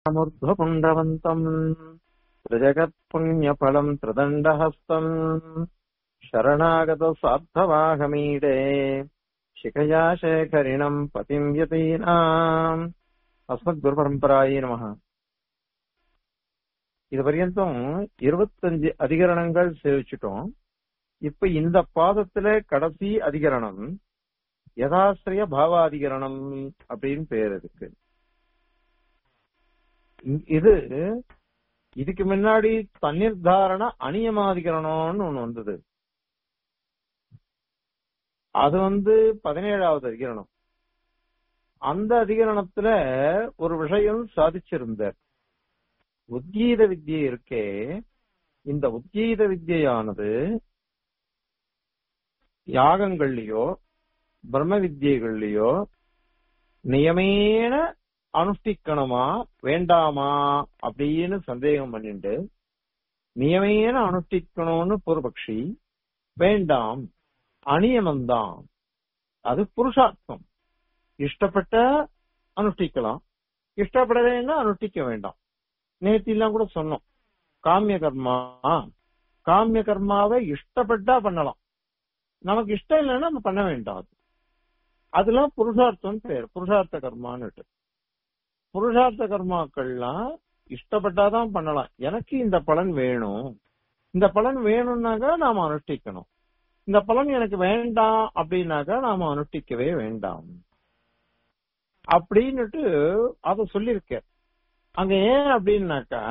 मूर्ध्वपुण्डवन्तम् त्रिजगत्पुण्यफलम् त्रिदण्डहस्तम् शरणागतसार्थवाहमीडे शिखया शेखरिणम् पतिम् यतीनाम् அஸ்மத்குருபரம்பராயே நமக இது பர்யந்தம் இருபத்தஞ்சு அதிகரணங்கள் சேவிச்சுட்டோம் இப்ப இந்த பாதத்துல கடைசி அதிகரணம் யதாசிரிய பாவாதிகரணம் அப்படின்னு பேர் இருக்கு இது இதுக்கு முன்னாடி தன்னிர்தாரண அநியமாதிகரணம்னு ஒண்ணு வந்தது அது வந்து பதினேழாவது அதிகரணம் அந்த அதிகரணத்துல ஒரு விஷயம் சாதிச்சிருந்தார் உத்கீத வித்யை இருக்கே இந்த உத்கீத வித்யானது யாகங்கள்லயோ பிரம்ம வித்யைகள்லயோ நியமேன அனுஷ்டிக்கணுமா வேண்டாமா அப்படின்னு சந்தேகம் பண்ணிட்டு நியமேன அனுஷ்டிக்கணும்னு பூர்வபக்ஷி வேண்டாம் அநியமந்தான் அது புருஷார்த்தம் இஷ்டப்பட்ட அனுஷ்டிக்கலாம் இஷ்டப்படலைன்னா அனுஷ்டிக்க வேண்டாம் நேத்தி எல்லாம் கூட சொன்னோம் காமிய கர்மா காமிய கர்மாவை இஷ்டப்பட்டா பண்ணலாம் நமக்கு இஷ்டம் இல்லைன்னா நம்ம பண்ண வேண்டாம் அது அதெல்லாம் புருஷார்த்தம் பேர் புருஷார்த்த கர்மான்னு புருஷார்த்த கர்மாக்கள்லாம் இஷ்டப்பட்டாதான் பண்ணலாம் எனக்கு இந்த பலன் வேணும் இந்த பலன் வேணும்னாக்கா நாம அனுஷ்டிக்கணும் இந்த பலன் எனக்கு வேண்டாம் அப்படின்னாக்கா நாம அனுஷ்டிக்கவே வேண்டாம் அப்படின்னுட்டு அத சொல்லிருக்க அங்க ஏன் அப்படின்னாக்கா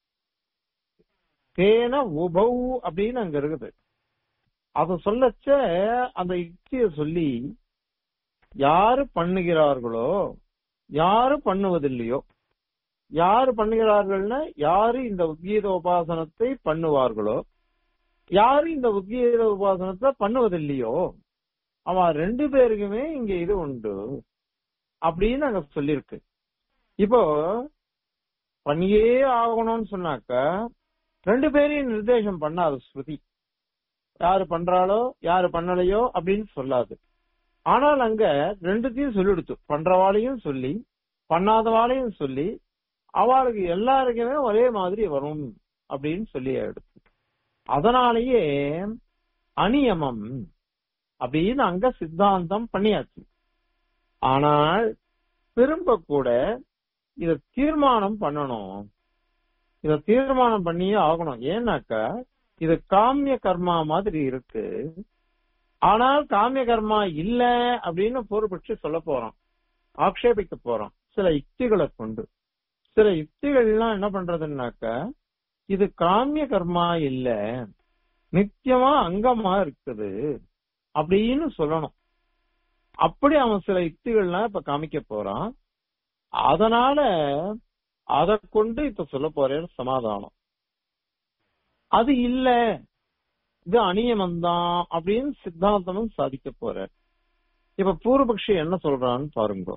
தேன உபௌ அப்படின்னு அங்க இருக்குது அத சொல்லச்ச அந்த யுக்திய சொல்லி யாரு பண்ணுகிறார்களோ யாரு பண்ணுவதில்லையோ யாரு பண்ணுகிறார்கள்னா யாரு இந்த உத்கீத உபாசனத்தை பண்ணுவார்களோ யாரு இந்த உத்கீத உபாசனத்தை பண்ணுவதில்லையோ அவன் ரெண்டு பேருக்குமே இங்க இது உண்டு அப்படின்னு அங்க சொல்லிருக்கு இப்போ பண்ணியே ஆகணும்னு சொன்னாக்க ரெண்டு பேரையும் நிர்தேசம் பண்ணாது ஸ்ருதி யாரு பண்றாளோ யாரு பண்ணலையோ அப்படின்னு சொல்லாது ஆனால் அங்க ரெண்டுத்தையும் சொல்லிடுத்து பண்றவாளையும் சொல்லி பண்ணாதவாளையும் சொல்லி அவளுக்கு எல்லாருக்குமே ஒரே மாதிரி வரும் அப்படின்னு சொல்லி எடுத்து அதனாலேயே அநியமம் அப்படின்னு அங்க சித்தாந்தம் பண்ணியாச்சு ஆனால் திரும்ப கூட இத தீர்மானம் பண்ணணும் இத தீர்மானம் பண்ணியே ஆகணும் ஏன்னாக்கா இது காமிய கர்மா மாதிரி இருக்கு ஆனால் காமிய கர்மா இல்ல அப்படின்னு பொறுப்பற்றி சொல்ல போறோம் ஆக்ஷேபிக்க போறோம் சில யுக்திகளை கொண்டு சில யுக்திகள்லாம் என்ன பண்றதுன்னாக்கா இது காமிய கர்மா இல்ல நித்தியமா அங்கமா இருக்குது அப்படின்னு சொல்லணும் அப்படி அவன் சில யுக்திகள்லாம் இப்ப காமிக்க போறான் அதனால அதை கொண்டு இப்ப சொல்ல போறேன் சமாதானம் அது இல்ல இது அநியமந்தான் அப்படின்னு சித்தாந்தமும் சாதிக்க போற இப்ப பூர்வபக்ஷி என்ன சொல்றான்னு பாருங்க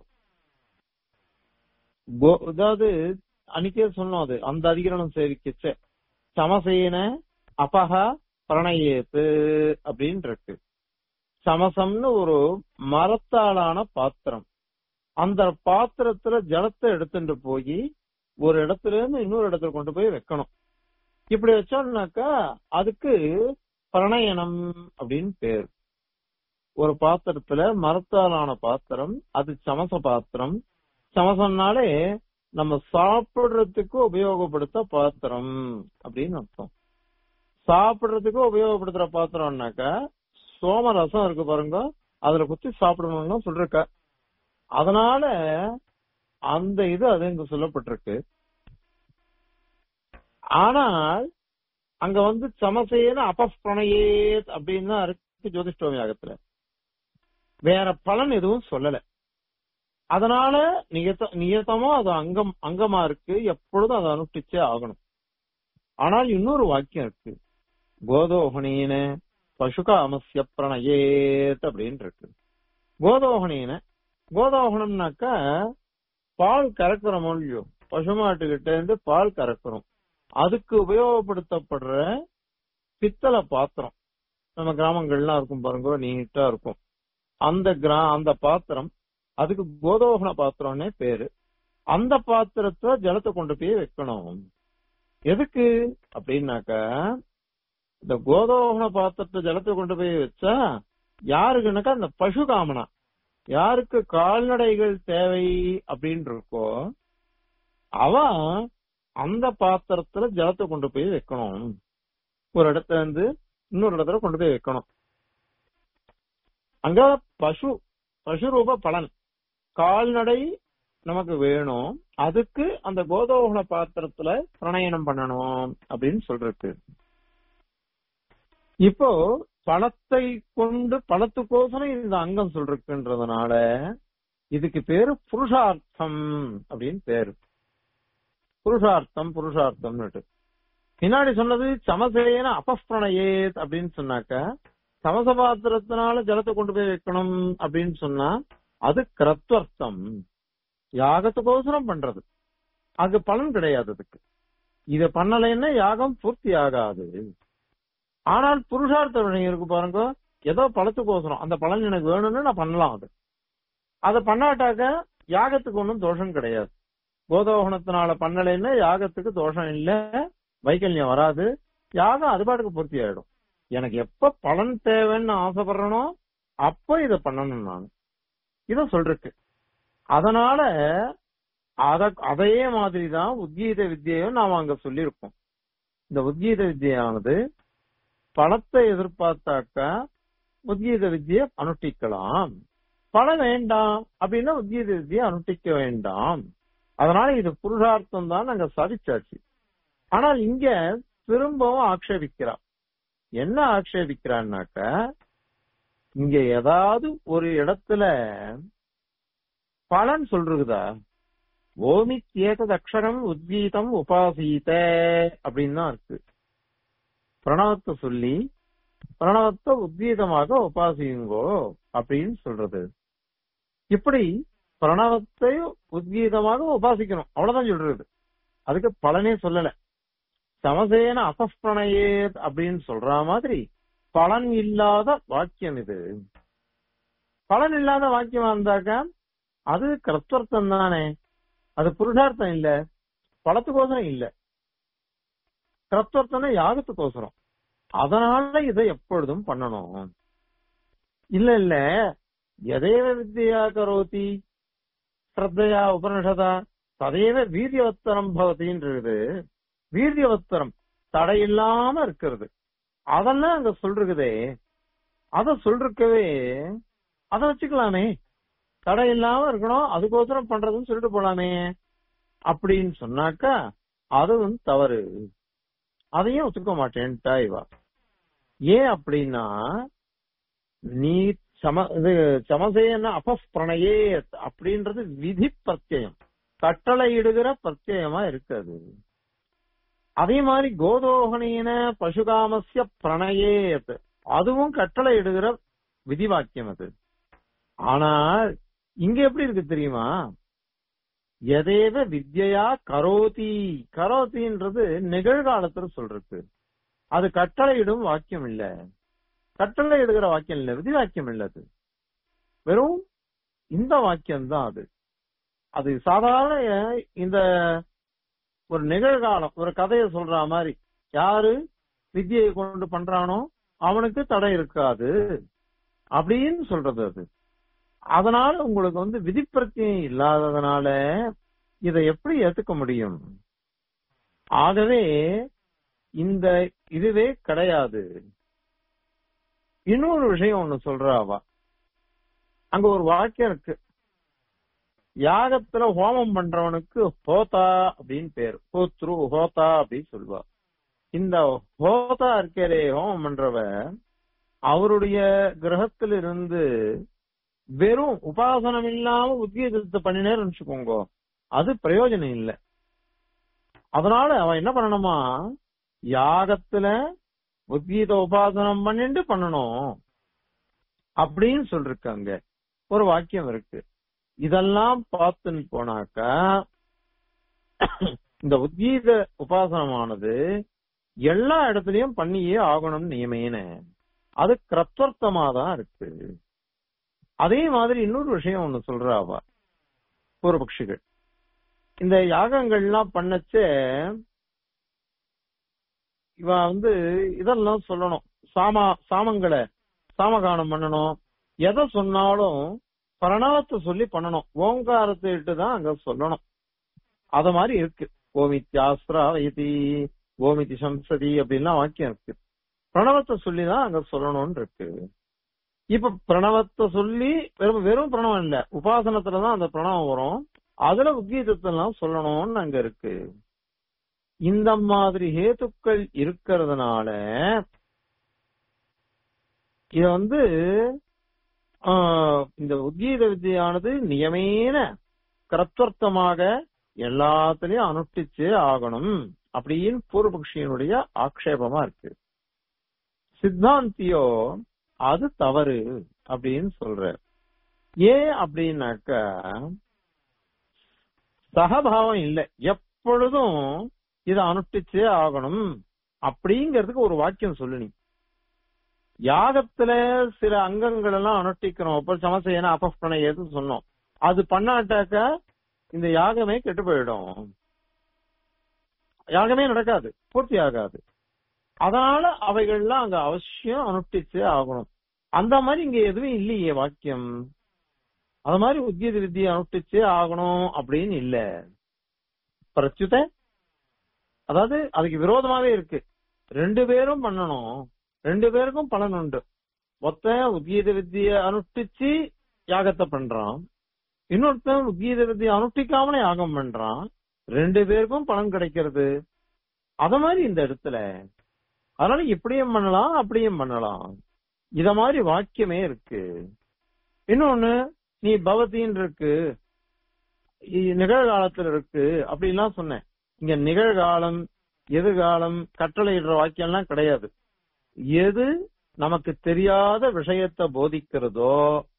அதாவது அன்னைக்கே சொன்னோம் அது அந்த அதிகரணம் சேவிக்கச்ச சமசேன அபகா பிரணயேத்து அப்படின்னு இருக்கு சமசம்னு ஒரு மரத்தாலான பாத்திரம் அந்த பாத்திரத்துல ஜலத்தை எடுத்துட்டு போய் ஒரு இடத்துல இருந்து இன்னொரு இடத்துல கொண்டு போய் வைக்கணும் இப்படி வச்சோம்னாக்கா அதுக்கு பிரணயனம் அப்படின்னு பேர் ஒரு பாத்திரத்துல மரத்தாலான பாத்திரம் அது சமச பாத்திரம் சமசம்னாலே நம்ம சாப்பிடுறதுக்கு உபயோகப்படுத்த பாத்திரம் அப்படின்னு அர்த்தம் சாப்பிடுறதுக்கு உபயோகப்படுத்துற பாத்திரம்னாக்கா சோம ரசம் இருக்கு பாருங்க அதுல குத்தி சாப்பிடணும்னு சொல்லிருக்க அதனால அந்த இது அது இங்க சொல்லப்பட்டிருக்கு ஆனால் அங்க வந்து சமசேன அபஸ்பிரணயே அப்படின்னு தான் இருக்கு ஜோதிஷ்டோமி யாகத்துல வேற பலன் எதுவும் சொல்லல அதனால நியத்த நியத்தமா அது அங்கம் அங்கமா இருக்கு எப்பொழுதும் அதை அனுஷ்டிச்சே ஆகணும் ஆனால் இன்னொரு வாக்கியம் இருக்கு கோதோகனீன பசுகாமசிய பிரணயேத் அப்படின்னு இருக்கு கோதோகனீன கோதோகனம்னாக்கா பால் கறக்குறோம் இல்லையோ பசுமாட்டுக்கிட்ட இருந்து பால் கறக்குறோம் அதுக்கு உபயோகப்படுத்தப்படுற பித்தளை பாத்திரம் நம்ம கிராமங்கள்லாம் இருக்கும் பாருங்க நீட்டா இருக்கும் அந்த கிரா அந்த பாத்திரம் அதுக்கு கோதோகன பாத்திரம்னே பேரு அந்த பாத்திரத்துல ஜலத்தை கொண்டு போய் வைக்கணும் எதுக்கு அப்படின்னாக்கா இந்த கோதோகன பாத்திரத்தை ஜலத்தை கொண்டு போய் வச்சா யாருக்குனாக்கா அந்த பசு காமனா யாருக்கு கால்நடைகள் தேவை அப்படின்னு இருக்கோ அவன் அந்த பாத்திரத்துல ஜலத்தை கொண்டு போய் வைக்கணும் ஒரு இடத்துல இருந்து இன்னொரு இடத்துல கொண்டு போய் வைக்கணும் அங்க பசு பசு ரூப பலன் கால்நடை நமக்கு வேணும் அதுக்கு அந்த கோதோகன பாத்திரத்துல பிரணயனம் பண்ணணும் அப்படின்னு சொல்றது இப்போ பழத்தை கொண்டு பழத்துக்கோசரம் இந்த அங்கம் சொல்றதுன்றதுனால இதுக்கு பேரு புருஷார்த்தம் அப்படின்னு பேரு புருஷார்த்தம் புருஷார்த்தம்னுட்டு பின்னாடி சொன்னது சமசேன அபஸ்பிரணயேத் அப்படின்னு சொன்னாக்க சமச பாத்திரத்தினால ஜலத்தை கொண்டு போய் வைக்கணும் அப்படின்னு சொன்னா அது கிரத்வர்த்தம் யாகத்துக்கோசரம் பண்றது அது பலன் கிடையாது அதுக்கு இத பண்ணலைன்னா யாகம் பூர்த்தி ஆகாது ஆனால் புருஷார்த்த விஷயம் இருக்கு பாருங்க ஏதோ பழத்துக்கோசரம் அந்த பலன் எனக்கு வேணும்னு நான் பண்ணலாம் அது அதை பண்ணாட்டாக்க யாகத்துக்கு ஒன்றும் தோஷம் கிடையாது கோதோகணத்தினால பண்ணலைன்னா யாகத்துக்கு தோஷம் இல்ல வைக்கல்யம் வராது யாகம் அது பாட்டுக்கு பூர்த்தி ஆயிடும் எனக்கு எப்ப பலன் தேவைன்னு ஆசைப்படுறனோ அப்ப இத பண்ணணும் நான் இத சொல்றக்கு அதனால அத அதே மாதிரிதான் உத்கீத வித்தியையும் நாம அங்க சொல்லியிருக்கோம் இந்த உத்கீத வித்தியானது பணத்தை எதிர்பார்த்தாக்கா உத்கீத வித்தியை அனுஷ்டிக்கலாம் பணம் வேண்டாம் அப்படின்னா உத்கீத வித்தியை அனுஷ்டிக்க வேண்டாம் அதனால இது புருஷார்த்தம் தான் நாங்க சாதிச்சாச்சு ஆனால் இங்க திரும்பவும் ஆக்ஷேபிக்கிறா என்ன ஆக்ஷேபிக்கிறான்னாக்க இங்க ஏதாவது ஒரு இடத்துல பலன் சொல்றதா ஓமித்யேதது அக்ஷரம் உத்கீதம் உபாசீத அப்படின்னு தான் இருக்கு பிரணவத்தை சொல்லி பிரணவத்தை உத்கீதமாக உபாசியுங்கோ அப்படின்னு சொல்றது இப்படி பிரணவத்தை உத்கீதமாக உபாசிக்கணும் அவ்வளவுதான் சொல்றது அதுக்கு பலனே சொல்லல சமசேன அசஸ்பிரணயேத் அப்படின்னு சொல்ற மாதிரி பலன் இல்லாத வாக்கியம் இது பலன் இல்லாத வாக்கியமா இருந்தாக்கா அது கிரத்வர்த்தம் தானே அது புருஷார்த்தம் இல்ல பலத்துக்கோசரம் இல்ல கிரத்வர்த்தம்னா யாகத்துக்கோசரம் அதனால இதை எப்பொழுதும் பண்ணணும் இல்ல இல்ல எதேவ வித்யா கரோதி ஸ்ரத்தையா உபனிஷதா ததேவ வீரியவத்தரம் பவதின்றது வீரியவத்தரம் தடையில்லாம இருக்கிறது அதெல்லாம் அங்க சொல்றதே அத சொல்றக்கவே அத வச்சுக்கலாமே தடை இல்லாம இருக்கணும் அதுக்கோசரம் பண்றதுன்னு சொல்லிட்டு போலாமே அப்படின்னு சொன்னாக்கா அதுவும் தவறு அதையும் ஒத்துக்க மாட்டேன்ட்டா இவா ஏன் அப்படின்னா நீ சம இது சமசேன அபஸ்பிரணயே அப்படின்றது விதி பிரத்யம் கட்டளை இடுகிற பிரத்யமா இருக்காது அதே மாதிரி கோதோகனீன பசுகாமசிய பிரணயேத் அதுவும் கட்டளை இடுகிற விதி வாக்கியம் அது ஆனால் இங்க எப்படி இருக்கு தெரியுமா எதேவ வித்யா கரோதி கரோதின்றது நிகழ்காலத்துல சொல்றது அது கட்டளையிடும் வாக்கியம் இல்ல கட்டளை இடுகிற வாக்கியம் இல்ல விதி வாக்கியம் இல்ல அது வெறும் இந்த வாக்கியம் தான் அது அது சாதாரண இந்த ஒரு நிகழ்காலம் ஒரு கதையை சொல்ற மாதிரி யாரு வித்தியை கொண்டு பண்றானோ அவனுக்கு தடை இருக்காது அப்படின்னு சொல்றது அது அதனால உங்களுக்கு வந்து விதிப்பிரத்தியம் இல்லாததுனால இதை எப்படி ஏத்துக்க முடியும் ஆகவே இந்த இதுவே கிடையாது இன்னொரு விஷயம் ஒண்ணு சொல்றாவா அங்க ஒரு வாக்கியம் இருக்கு யாகத்துல ஹோமம் பண்றவனுக்கு ஹோதா அப்படின்னு பேரு ஹோத்ரு ஹோதா அப்படின்னு சொல்லுவா இந்த ஹோதா இருக்கே ஹோமம் பண்றவ அவருடைய கிரகத்துல இருந்து வெறும் உபாசனம் இல்லாம உத்கீதத்தை பண்ணினேன்னு நினைச்சுக்கோங்க அது பிரயோஜனம் இல்லை அதனால அவன் என்ன பண்ணணுமா யாகத்துல உத்கீத உபாசனம் பண்ணிட்டு பண்ணணும் அப்படின்னு சொல்லிருக்காங்க ஒரு வாக்கியம் இருக்கு இதெல்லாம் பார்த்துன்னு போனாக்கா இந்த உத்கீத உபாசனமானது எல்லா இடத்துலயும் பண்ணியே ஆகணும்னு நியமேன அது கிரத்வர்த்தமா தான் இருக்கு அதே மாதிரி இன்னொரு விஷயம் ஒண்ணு சொல்றாவா பூர்வபக்ஷிகள் இந்த யாகங்கள்லாம் பண்ணச்சே இவ வந்து இதெல்லாம் சொல்லணும் சாமா சாமங்களை சாமகானம் பண்ணணும் எதை சொன்னாலும் பிரணவத்தை சொல்லி பண்ணணும் ஓங்காரத்தை இட்டு தான் அங்க சொல்லணும் அத மாதிரி இருக்கு ஓமித்யாஸ்திரா வைதி ஓமிதி சம்சதி அப்படின்லாம் வாக்கியம் இருக்கு பிரணவத்தை சொல்லி தான் அங்க சொல்லணும்னு இருக்கு இப்ப பிரணவத்தை சொல்லி வெறும் வெறும் பிரணவம் இல்ல உபாசனத்துலதான் அந்த பிரணவம் வரும் அதுல உத்கீதத்தெல்லாம் சொல்லணும்னு அங்க இருக்கு இந்த மாதிரி ஹேத்துக்கள் இருக்கிறதுனால இது வந்து ஆஹ், இந்த உத்கீத வித்தியானது நியமேன கரத்வர்த்தமாக எல்லாத்துலயும் அனுஷ்டிச்சு ஆகணும் அப்படின்னு பூர்வபக்ஷியனுடைய ஆக்ஷேபமா இருக்கு சித்தாந்தியோ அது தவறு அப்படின்னு சொல்ற ஏன் அப்படின்னாக்க சகபாவம் இல்லை எப்பொழுதும் இதை அனுஷ்டிச்சே ஆகணும் அப்படிங்கிறதுக்கு ஒரு வாக்கியம் சொல்லு நீ யாகத்துல சில அங்கங்கள் எல்லாம் அனுஷ்டிக்கிறோம் அப்ப சமசையன அப்பன எது சொன்னோம் அது பண்ணாட்டாக்க இந்த யாகமே கெட்டு போயிடும் யாகமே நடக்காது பூர்த்தி ஆகாது அதனால அவைகள்லாம் அங்க அவசியம் அனுஷ்டிச்சே ஆகணும் அந்த மாதிரி இங்க எதுவும் இல்லையே வாக்கியம் அது மாதிரி உத்தியத வித்தியை அனுஷ்டிச்சே ஆகணும் அப்படின்னு இல்ல பிரச்சுத அதாவது அதுக்கு விரோதமாவே இருக்கு ரெண்டு பேரும் பண்ணணும் ரெண்டு பேருக்கும் பலன் உண்டு ஒத்த உத்கீத வித்திய அனுஷ்டிச்சு யாகத்தை பண்றான் இன்னொருத்தன் உத்கீத வித்தியை அனுஷ்டிக்காமலே யாகம் பண்றான் ரெண்டு பேருக்கும் பலன் கிடைக்கிறது அத மாதிரி இந்த இடத்துல அதனால இப்படியும் பண்ணலாம் அப்படியும் பண்ணலாம் இத மாதிரி வாக்கியமே இருக்கு இன்னொன்னு நீ பவத்தின்னு இருக்கு இ- நிகழ்காலத்துல இருக்கு அப்படின்லாம் சொன்னேன் இங்க நிகழ்காலம் எதிர்காலம் கட்டளையிடுற வாக்கியம்லாம் கிடையாது எது நமக்கு தெரியாத விஷயத்தை போதிக்கிறதோ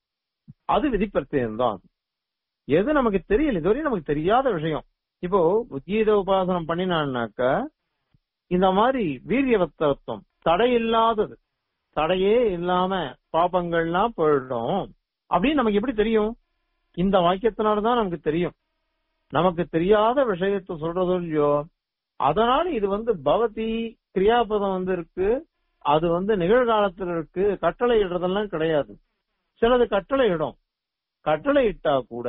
அது விதிப்பிரத்தியம் தான் எது நமக்கு தெரியல இதுவரையும் நமக்கு தெரியாத விஷயம் இப்போ உத்கீத உபாசனம் பண்ணினான்னாக்க இந்த மாதிரி வீரியவத்தத்துவம் தடை இல்லாதது தடையே இல்லாம பாபங்கள்லாம் போயிடும் அப்படின்னு நமக்கு எப்படி தெரியும் இந்த வாக்கியத்தினாலதான் நமக்கு தெரியும் நமக்கு தெரியாத விஷயத்த சொல்றதோ இல்லையோ அதனால இது வந்து பவதி கிரியாபதம் வந்து இருக்கு அது வந்து நிகழ்காலத்துல இருக்கு கட்டளை இடுறதெல்லாம் கிடையாது சிலது கட்டளை இடும் கட்டளை இட்டா கூட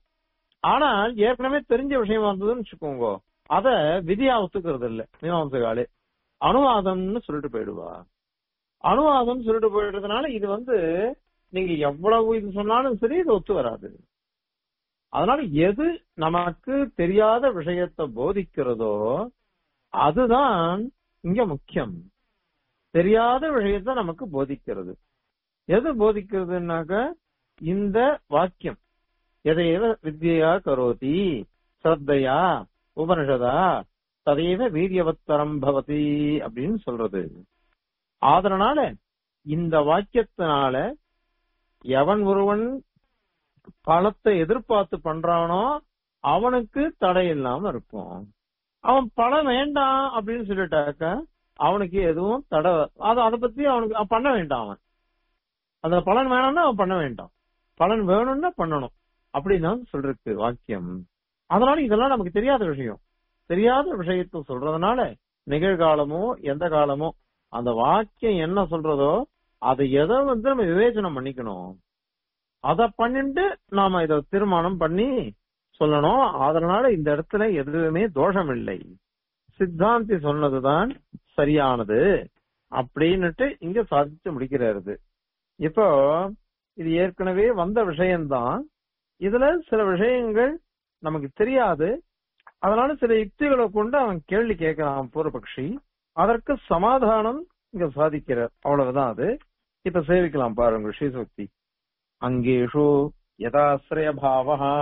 ஆனால் ஏற்கனவே தெரிஞ்ச விஷயமா இருந்ததுன்னு வச்சுக்கோங்க அத விதியா ஒத்துக்கிறது இல்ல மீமாம்சகாலே அனுவாதம்னு சொல்லிட்டு போயிடுவா அனுவாதம் சொல்லிட்டு போயிடுறதுனால இது வந்து நீங்க எவ்வளவு இது சொன்னாலும் சரி இது ஒத்து வராது அதனால எது நமக்கு தெரியாத விஷயத்தை போதிக்கிறதோ அதுதான் இங்க முக்கியம் தெரியாத விஷயத்தை நமக்கு போதிக்கிறது எது போதிக்கிறதுனாக்க இந்த வாக்கியம் எதையவ வித்யா கரோதி ஸ்ரத்தையா உபனிஷதா ததைவ வீரியவத்தரம் பவதி அப்படின்னு சொல்றது அதனால இந்த வாக்கியத்தினால எவன் ஒருவன் பழத்தை எதிர்பார்த்து பண்றானோ அவனுக்கு தடை இல்லாம இருக்கும் அவன் பழம் வேண்டாம் அப்படின்னு சொல்லிட்டாக்க அவனுக்கு எதுவும் தடை அது அதை பத்தி அவனுக்கு அவன் பண்ண வேண்டாம் அவன் அந்த பலன் வேணும்னா அவன் பண்ண வேண்டாம் பலன் வேணும்னா பண்ணணும் அப்படின்னு சொல்றது வாக்கியம் அதனால இதெல்லாம் நமக்கு தெரியாத விஷயம் தெரியாத விஷயத்த சொல்றதுனால நிகழ்காலமோ எந்த காலமோ அந்த வாக்கியம் என்ன சொல்றதோ அதை எதை வந்து நம்ம விவேச்சனம் பண்ணிக்கணும் அத பண்ணிட்டு நாம இத தீர்மானம் பண்ணி சொல்லணும் அதனால இந்த இடத்துல எதுவுமே தோஷம் இல்லை சித்தாந்தி சொன்னதுதான் சரியானது அப்படின்னுட்டு இங்க சாதிச்சு முடிக்கிறாரு இப்போ இது ஏற்கனவே வந்த விஷயம்தான் இதுல சில விஷயங்கள் நமக்கு தெரியாது அதனால சில யுக்திகளை கொண்டு அவன் கேள்வி கேட்கிறான் பூர்வபக்ஷி அதற்கு சமாதானம் இங்க சாதிக்கிறார் அவ்வளவுதான் அது இப்ப சேவிக்கலாம் பாருங்க ஸ்ரீசக்தி அங்கேஷு யதாசிரய பாவகா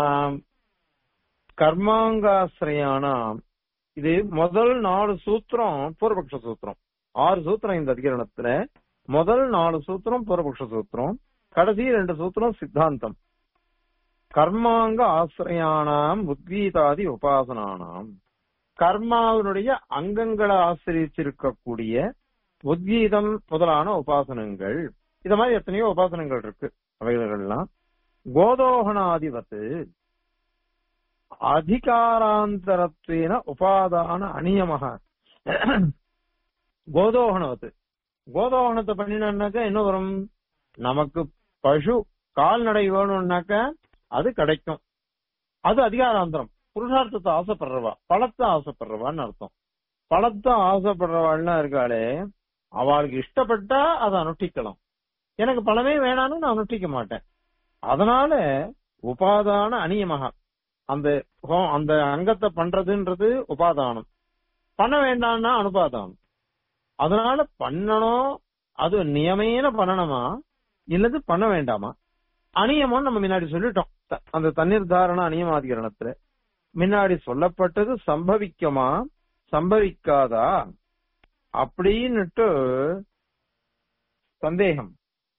கர்மாங்காசிரயானாம் இது முதல் நாலு சூத்திரம் பூர்வபக்ஷ சூத்திரம் ஆறு சூத்திரம் இந்த அதிகரணத்துல முதல் நாலு சூத்திரம் பூர்வபக்ஷ சூத்திரம் கடைசி ரெண்டு சூத்திரம் சித்தாந்தம் கர்மாங்க ஆசிரியானாம் உத்கீதாதி உபாசனானாம் கர்மாவினுடைய அங்கங்களை ஆசிரியச்சிருக்கக்கூடிய உத்கீதம் முதலான உபாசனங்கள் இத மாதிரி எத்தனையோ உபாசனங்கள் இருக்கு அவைகள்லாம் கோதோகனாதிபத்து அதிகாராந்தரத்வேன உபாதான அநியமக கோதோகணத்து கோதோகணத்தை பண்ணினாக்க என்ன வரும் நமக்கு பசு கால்நடை வேணும்னாக்க அது கிடைக்கும் அது அதிகாராந்தரம் புருஷார்த்தத்தை ஆசைப்படுறவா பழத்தை ஆசைப்படுறவான்னு அர்த்தம் பழத்தை ஆசைப்படுறவாள்னா இருக்காளே அவளுக்கு இஷ்டப்பட்டா அதை அனுஷ்டிக்கலாம் எனக்கு பழமே வேணாம்னு நான் அனுஷ்டிக்க மாட்டேன் அதனால உபாதான அநியமக அந்த ஹோ- அந்த அங்கத்தை பண்றதுன்றது உபாதானம் பண்ண வேண்டாம்னா அனுபாதானம் அதனால பண்ணணும் அது நியமேன பண்ணணுமா இல்லது பண்ண வேண்டாமா அநியமம் நம்ம முன்னாடி சொல்லிட்டோம் த- அந்த தண்ணீர் தாரண அநியமாதிகரணத்துல முன்னாடி சொல்லப்பட்டது சம்பவிக்குமா சம்பவிக்காதா அப்படின்னுட்டு சந்தேகம்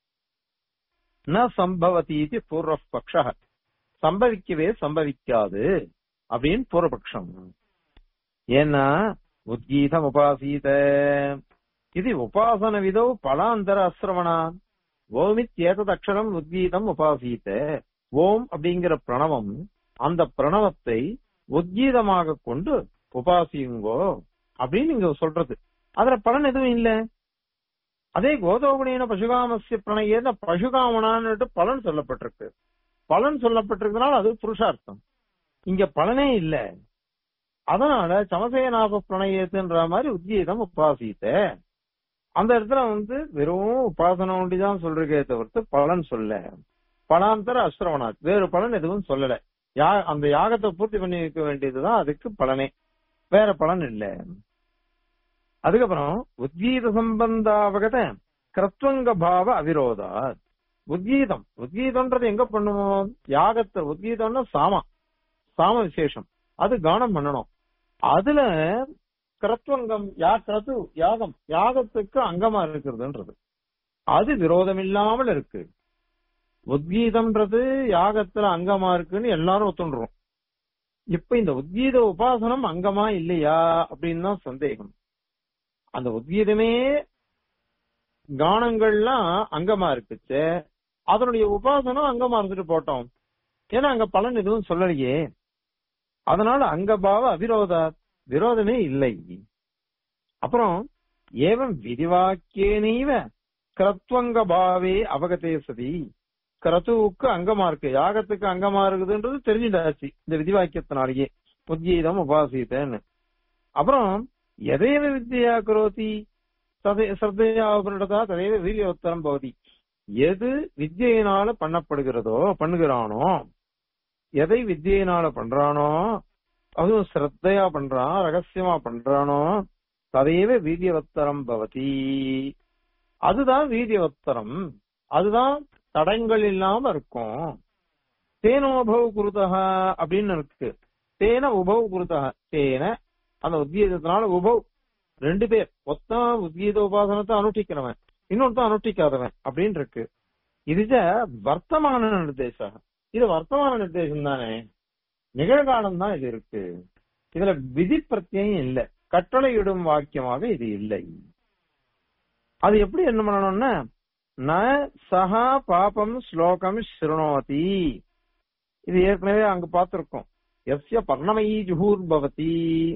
ந சம்பவதி இது பூர்வ பக்ஷ சம்பவிக்கவே சம்பவிக்காது அப்படின்னு பூர்வபக்ஷம் ஏன்னா உத்கீதம் உபாசீத இது உபாசன விதோ பலாந்தர அசிரவணா ஓமித்யேதத் அக்ஷரம் உத்கீதம் உபாசீத ஓம் அப்படிங்கிற பிரணவம் அந்த பிரணவத்தை உத்கீதமாக கொண்டு உபாசியுங்கோ அப்படின்னு இங்க சொல்றது அதுல பலன் எதுவும் இல்ல அதே கோதோகுணியின பசுகாமசிய பிரணயேன பசுகாமனான்னுட்டு பலன் சொல்லப்பட்டிருக்கு பலன் சொல்லப்பட்டிருக்கனால அது புருஷார்த்தம் இங்க பலனே இல்ல அதனால சமசேனாப பிரணயத்துன்ற மாதிரி உத்கீதம் உபாசித்த அந்த இடத்துல வந்து வெறும் உபாசனை ஒண்டிதான் சொல்றதே தவிர்த்து பலன் சொல்ல பலாந்தர அஸ்ரவனாத் வேறு பலன் எதுவும் சொல்லல யா அந்த யாகத்தை பூர்த்தி பண்ணி வைக்க வேண்டியதுதான் அதுக்கு பலனே வேற பலன் இல்ல அதுக்கப்புறம் உத்கீத சம்பந்தாவகத கிரத்வங்க பாவ அவிரோதா உத்கீதம் உத்கீதம்ன்றது எங்க பண்ணுவோம் யாகத்தை உத்கீதம்னா சாம சாம விசேஷம் அது கானம் பண்ணணும் அதுல கிரத்வங்கம் யா கிரது யாகம் யாகத்துக்கு அங்கமா இருக்கிறதுன்றது அது விரோதம் இல்லாமல் இருக்கு உத்கீதம்ன்றது யாகத்துல அங்கமா இருக்குன்னு எல்லாரும் ஒத்துண்டுறோம் இப்ப இந்த உத்கீத உபாசனம் அங்கமா இல்லையா அப்படின்னு தான் சந்தேகம் அந்த உத்கீதமே கானங்கள்லாம் அங்கமா இருக்குச்சு அதனுடைய உபாசனம் அங்கமா இருந்துட்டு போட்டோம் ஏன்னா அங்க பலன் எதுவும் சொல்லலையே அதனால அங்க பாவ அவிரோதா விரோதமே இல்லை அப்புறம் ஏவம் விதிவாக்கியனீவ கிரத்வங்க பாவே அவகதே சதி கிரத்துவுக்கு அங்கமா இருக்கு யாகத்துக்கு அங்கமா இருக்குதுன்றது தெரிஞ்சுட்டாச்சு இந்த விதிவாக்கியத்தினாலேயே உத்கீதம் உபாசித்தேன்னு அப்புறம் எதைவ வித்யா கரோதி ததை ஸ்ரத்தையா அவரிடதா ததைவ வீரியோத்தரம் பகுதி எது வித்யினால பண்ணப்படுகிறதோ பண்ணுகிறானோ எதை வித்யினால பண்றானோ அதுவும் ஸ்ரத்தையா பண்றான் ரகசியமா பண்றானோ ததைவ வீரியவத்தரம் பவதி அதுதான் வீரியவத்தரம் அதுதான் தடங்கள் இல்லாம இருக்கும் தேன உபவ குருதக அப்படின்னு இருக்கு தேன உபவ குருதக தேன அந்த உத்கீதத்தினால உபவ் ரெண்டு பேர் ஒத்தன் உத்கீத உபாசனத்தை அனுஷ்டிக்கிறவன் இன்னொருத்தன் அனுஷ்டிக்காதவன் அப்படின்னு இருக்கு இதுஜ வர்த்தமான நிர்தேசம் இது வர்த்தமான நிர்தேசம் தானே நிகழ்காலம் தான் இது இருக்கு இதுல விதி பிரத்யம் இல்ல கட்டளையிடும் வாக்கியமாக இது இல்லை அது எப்படி என்ன பண்ணணும்னா ந சஹா பாபம் ஸ்லோகம் ஸ்ருணோதி இது ஏற்கனவே அங்க பார்த்திருக்கோம் எஸ்ய பர்ணமயி ஜுகூர் பவதி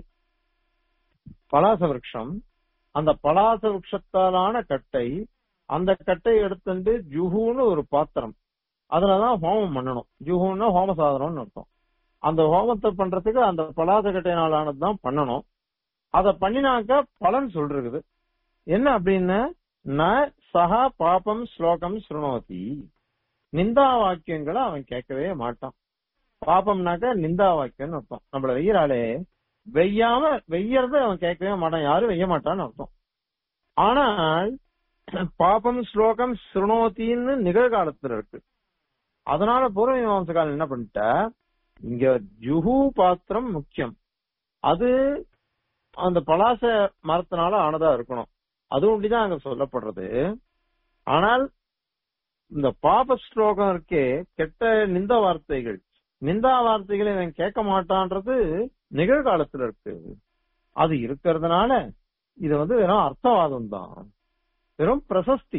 பலாச விருட்சம் அந்த பலாச விருட்சத்தாலான கட்டை அந்த கட்டை எடுத்துட்டு ஜுஹுன்னு ஒரு பாத்திரம் அதுலதான் ஹோமம் பண்ணணும் ஜுஹுன்னா ஹோம சாதனம்னு அர்த்தம் அந்த ஹோமத்தை பண்றதுக்கு அந்த பலாச கட்டையினாலானது தான் பண்ணணும் அத பண்ணினாக்க பலன் சொல்றது என்ன அப்படின்னு ந சஹா பாபம் ஸ்லோகம் ஸ்ருணோதி நிந்தா வாக்கியங்களை அவன் கேட்கவே மாட்டான் பாபம்னாக்க நிந்தா வாக்கியம்னு அர்த்தம் நம்மள வெய்யறாளே வெய்யாம வெய்யறத அவன் கேட்கவே மாட்டான் யாரும் வெய்ய மாட்டான்னு அர்த்தம் ஆனால் பாபம் ஸ்லோகம் ஸ்ருணோத்தின்னு நிகழ்காலத்துல இருக்கு அதனால பூர்வ மீமாம்சகால் என்ன பண்ணிட்டா இங்க ஜுஹு பாத்திரம் முக்கியம் அது அந்த பலாச மரத்தினால ஆனதா இருக்கணும் அது ஒண்டிதான் அங்க சொல்லப்படுறது ஆனால் இந்த பாப ஸ்லோகம் இருக்கே கெட்ட நிந்த வார்த்தைகள் நிந்தா வார்த்தைகளை இவன் கேட்க மாட்டான்றது நிகழ்காலத்துல இருக்கு அது இருக்கிறதுனால இது வந்து வெறும் அர்த்தவாதம் தான் வெறும் பிரசஸ்தி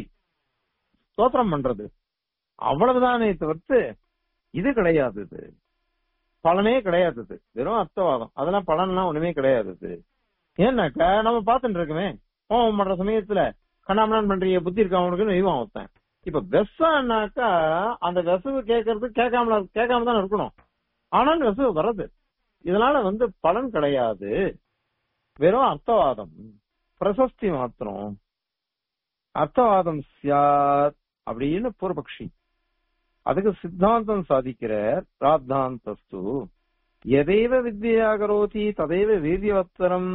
ஸ்தோத்திரம் பண்றது அவ்வளவுதானே தவிர்த்து இது கிடையாது இது பலனே கிடையாது அது வெறும் அர்த்தவாதம் அதெல்லாம் பலன்லாம் ஒண்ணுமே கிடையாது அது ஏன்னாக்கா நம்ம பார்த்துட்டு இருக்கோமே ஹோமம் பண்ற சமயத்துல கண்ணாமண்ணான் பண்றீங்க புத்தி இருக்கா அவனுக்கு நெய்வான் ஒருத்தன் இப்ப வெசான்னாக்கா அந்த வெசவு கேட்கறது கேட்காமல கேட்காம தான் இருக்கணும் ஆனாலும் வெசவு வர்றது இதனால வந்து பலன் கிடையாது வெறும் அர்த்தவாதம் பிரசஸ்தி மாத்திரம் அர்த்தவாதம் சியாத் அப்படின்னு பூர்வபக்ஷி அதுக்கு சித்தாந்தம் சாதிக்கிற ராத்தாந்தஸ்து எதைவ வித்யா கரோதி ததைவ வீரியவத்தரம்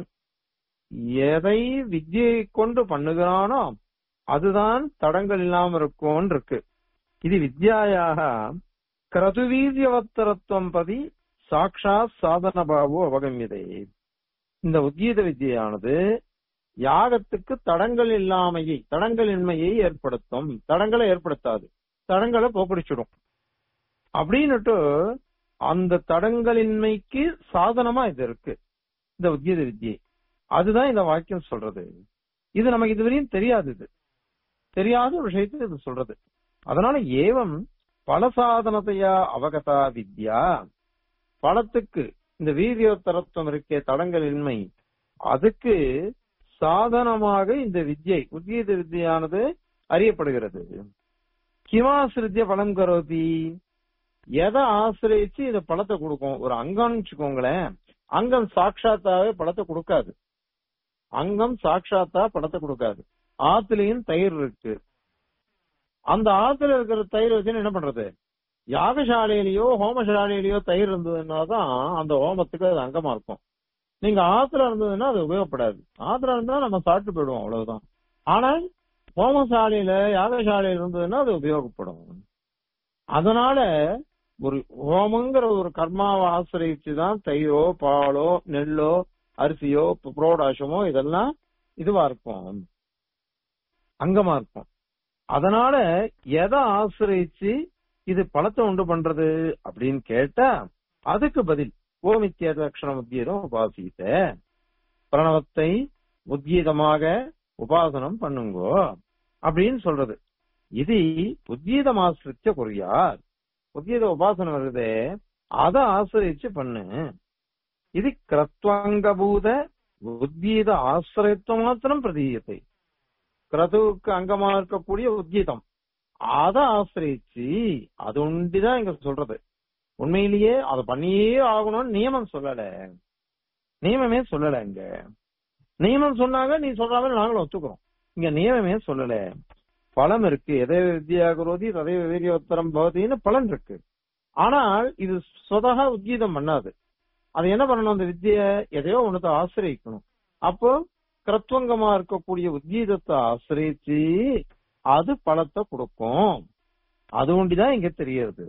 எதை வித்தியை கொண்டு பண்ணுகிறானோ அதுதான் தடங்கள் இல்லாம இருக்கும் இருக்கு இது வித்யாயாக கிரதுவீரியவத்தரத்துவம் பதி சாட்சாத் சாதன பாவோ அவகமியதே இந்த உத்கீத வித்தியானது யாகத்துக்கு தடங்கள் இல்லாமையை தடங்களின்மையை ஏற்படுத்தும் தடங்களை ஏற்படுத்தாது தடங்களை போக்கடிச்சிடும் அப்படின்னுட்டு அந்த தடங்களின்மைக்கு சாதனமா இது இருக்கு இந்த உத்கீத வித்தியை அதுதான் இந்த வாக்கியம் சொல்றது இது நமக்கு இதுவரையும் தெரியாது இது தெரியாத ஒரு விஷயத்தை இது சொல்றது அதனால ஏவம் பல சாதனத்தையா அவகதா வித்யா பலத்துக்கு இந்த வீரியோத்தரத்துவம் இருக்கே தடங்களின்மை அதுக்கு சாதனமாக இந்த வித்யை உத்கீத வித்யானது அறியப்படுகிறது கிமாசிரித்திய பலம் கரோதி எதை ஆசிரியச்சு இந்த பழத்தை கொடுக்கும் ஒரு அங்கம்னு வச்சுக்கோங்களேன் அங்கம் சாட்சாத்தாவே பழத்தை கொடுக்காது அங்கம் சாட்சாத்தா பழத்தை கொடுக்காது ஆத்துலயும் தயிர் இருக்கு அந்த ஆத்துல இருக்கிற தயிர் வச்சு என்ன பண்றது யாகசாலையிலயோ ஹோமசாலையிலயோ தயிர் இருந்ததுன்னா தான் அந்த ஹோமத்துக்கு அது அங்கமா இருக்கும் நீங்க ஆத்துல இருந்ததுன்னா அது உபயோகப்படாது ஆத்துல இருந்தா நம்ம சாப்பிட்டு போயிடுவோம் அவ்வளவுதான் ஆனால் ஹோமசாலையில யாகசாலையில இருந்ததுன்னா அது உபயோகப்படும் அதனால ஒரு ஹோமங்கிற ஒரு கர்மாவை ஆசிரியச்சு தான் தயிரோ பாலோ நெல்லோ அரிசியோ புரோடாசமோ இதெல்லாம் இதுவா இருக்கும் அங்கமா இருக்கும் அதனால எதை ஆசிரியச்சு இது பழத்தை உண்டு பண்றது அப்படின்னு கேட்டா அதுக்கு பதில் ஓமித்திய லட்சணம் உத்கீதம் உபாசித்த பிரணவத்தை உத்கீதமாக உபாசனம் பண்ணுங்கோ அப்படின்னு சொல்றது இது உத்கீதம் ஆசிரிச்ச குறியார் உத்கீத உபாசனம் வருதே அதை ஆசிரிச்சு பண்ணு இது கிரத்வங்கபூத உத்கீத ஆசிரியத்துவம் மாத்திரம் பிரதீயத்தை கிரதுவுக்கு அங்கமா இருக்கக்கூடிய உத்கீதம் அதை ஆசிரிச்சு அது ஒண்டிதான் இங்க சொல்றது உண்மையிலேயே அதை பண்ணியே ஆகணும்னு நியமம் சொல்லல நியமமே சொல்லல இங்க நியமம் சொன்னாங்க நீ சொல்றாங்க நாங்களும் ஒத்துக்கிறோம் இங்க நியமமே சொல்லல பலம் இருக்கு எதை வித்யா குரோதி ததைவ வீரியோத்தரம் பவதின்னு பலன் இருக்கு ஆனால் இது சொதக உத்கீதம் பண்ணாது அது என்ன பண்ணணும் அந்த வித்திய எதையோ ஒன்னத்தை ஆசிரியக்கணும் அப்போ கிரத்வங்கமா இருக்கக்கூடிய உத்கீதத்தை ஆசிரிச்சு அது பலத்தை கொடுக்கும் அது ஒண்டிதான் இங்க தெரியுது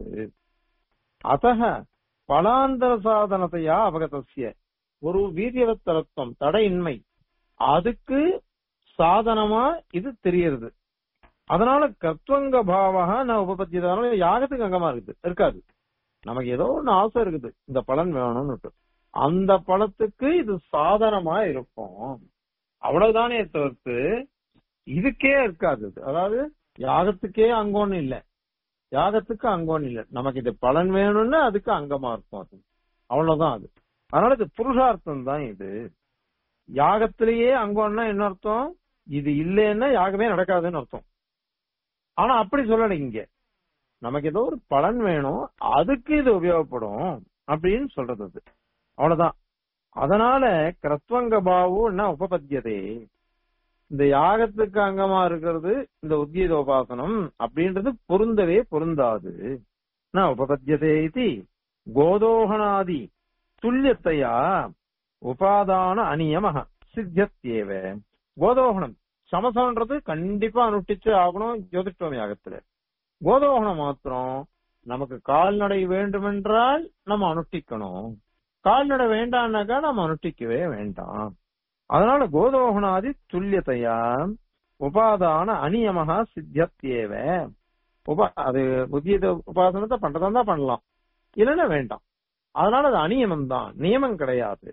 அத்தக பலாந்தர சாதனத்தையா அவகதசிய ஒரு வீரியவத்தரத்துவம் தடையின்மை அதுக்கு சாதனமா இது தெரியறது அதனால கத்வங்க பாவக நான் உபபத்தியதான யாகத்துக்கு அங்கமா இருக்குது இருக்காது நமக்கு ஏதோ ஒண்ணு ஆசை இருக்குது இந்த பலன் வேணும்னு அந்த பழத்துக்கு இது சாதனமா இருக்கும் அவ்வளவுதானே தவிர்த்து இதுக்கே இருக்காது இது. அதாவது யாகத்துக்கே அங்கோன்னு இல்ல யாகத்துக்கு அங்கோன்னு இல்ல நமக்கு இது பலன் வேணும்னு அதுக்கு அங்கமா இருக்கும் அது அவ்வளவுதான் அது அதனால இது புருஷார்த்தம் தான் இது யாகத்திலேயே அங்கோன்னா என்ன அர்த்தம் இது இல்லைன்னா யாகமே நடக்காதுன்னு அர்த்தம் ஆனா அப்படி சொல்லல இங்க நமக்கு ஏதோ ஒரு பலன் வேணும் அதுக்கு இது உபயோகப்படும் அப்படின்னு சொல்றது அது அவ்வளவுதான் அதனால கிரத்வங்க பாவுன்னா உபபத்தியதே இந்த யாகத்துக்கு அங்கமா இருக்கிறது இந்த உத்கீத உபாசனம் அப்படின்றது பொருந்தவே பொருந்தாது நான் உபபத்தியதே இது கோதோகனாதி துல்லியத்தையா உபாதான அநியமக சித்தியத்தேவ கோதோகணம் சமசம்ன்றது கண்டிப்பா அனுஷ்டிச்சு ஆகணும் ஜோதிஷ்டோமி யாகத்துல கோதோகணம் மாத்திரம் நமக்கு கால்நடை வேண்டுமென்றால் நம்ம அனுஷ்டிக்கணும் கால்நடை வேண்டாம்னாக்கா நம்ம அனுஷ்டிக்கவே வேண்டாம் அதனால கோதோகணாதி துல்லியத்தையா உபாதான அநியமகா சித்தியத்தேவ உப அது புதிய உபாசனத்தை பண்றதா தான் பண்ணலாம் இல்லைன்னா வேண்டாம் அதனால அது அநியமம் தான் நியமம் கிடையாது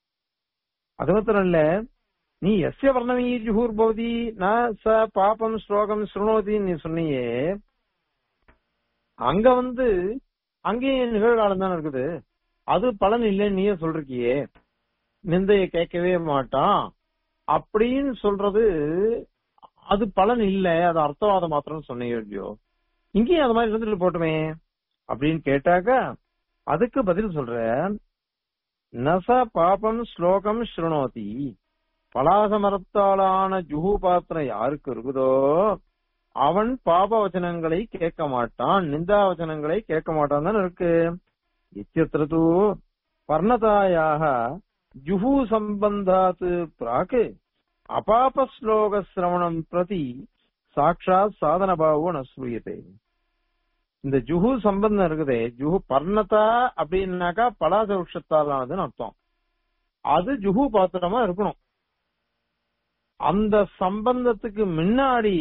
அது மாத்திரம் இல்ல நீ எஸ்ய வர்ணமீ ஜுகூர் பவதி ந ச பாபம் ஸ்லோகம் ஸ்ருணோதின்னு நீ சொன்னியே அங்க வந்து அங்கேயும் நிகழ்காலம் தானே இருக்குது அது பலன் இல்லைன்னு நீயே சொல்றியே நிந்தைய கேட்கவே மாட்டான் அப்படின்னு சொல்றது அது பலன் இல்ல அது அர்த்தவாதம் மாத்திரம் சொன்னீங்க இல்லையோ இங்கேயும் அது மாதிரி இருந்துட்டு போட்டுமே அப்படின்னு கேட்டாக்கா அதுக்கு பதில் சொல்றேன் நச பாபம் ஸ்லோகம் ஸ்ருணோதி பலாச மரத்தாலான ஜுகு பாத்திரம் யாருக்கு இருக்குதோ அவன் பாப வச்சனங்களை கேட்க மாட்டான் நிந்தா வச்சனங்களை கேட்க மாட்டான் தானே இருக்கு இத்தியத்திரது பர்ணதாயாக ஜுஹு சம்பந்தாத் பிராக் அபாப ஸ்லோக சிரவணம் பிரதி சாட்சாத் சாதன பாவோ நஸ்ரூயத்தை இந்த ஜுஹு சம்பந்தம் இருக்குதே ஜுஹு பர்ணதா அப்படின்னாக்கா பலாச விருஷத்தாலானதுன்னு அர்த்தம் அது ஜுஹு பாத்திரமா இருக்கணும் அந்த சம்பந்தத்துக்கு முன்னாடி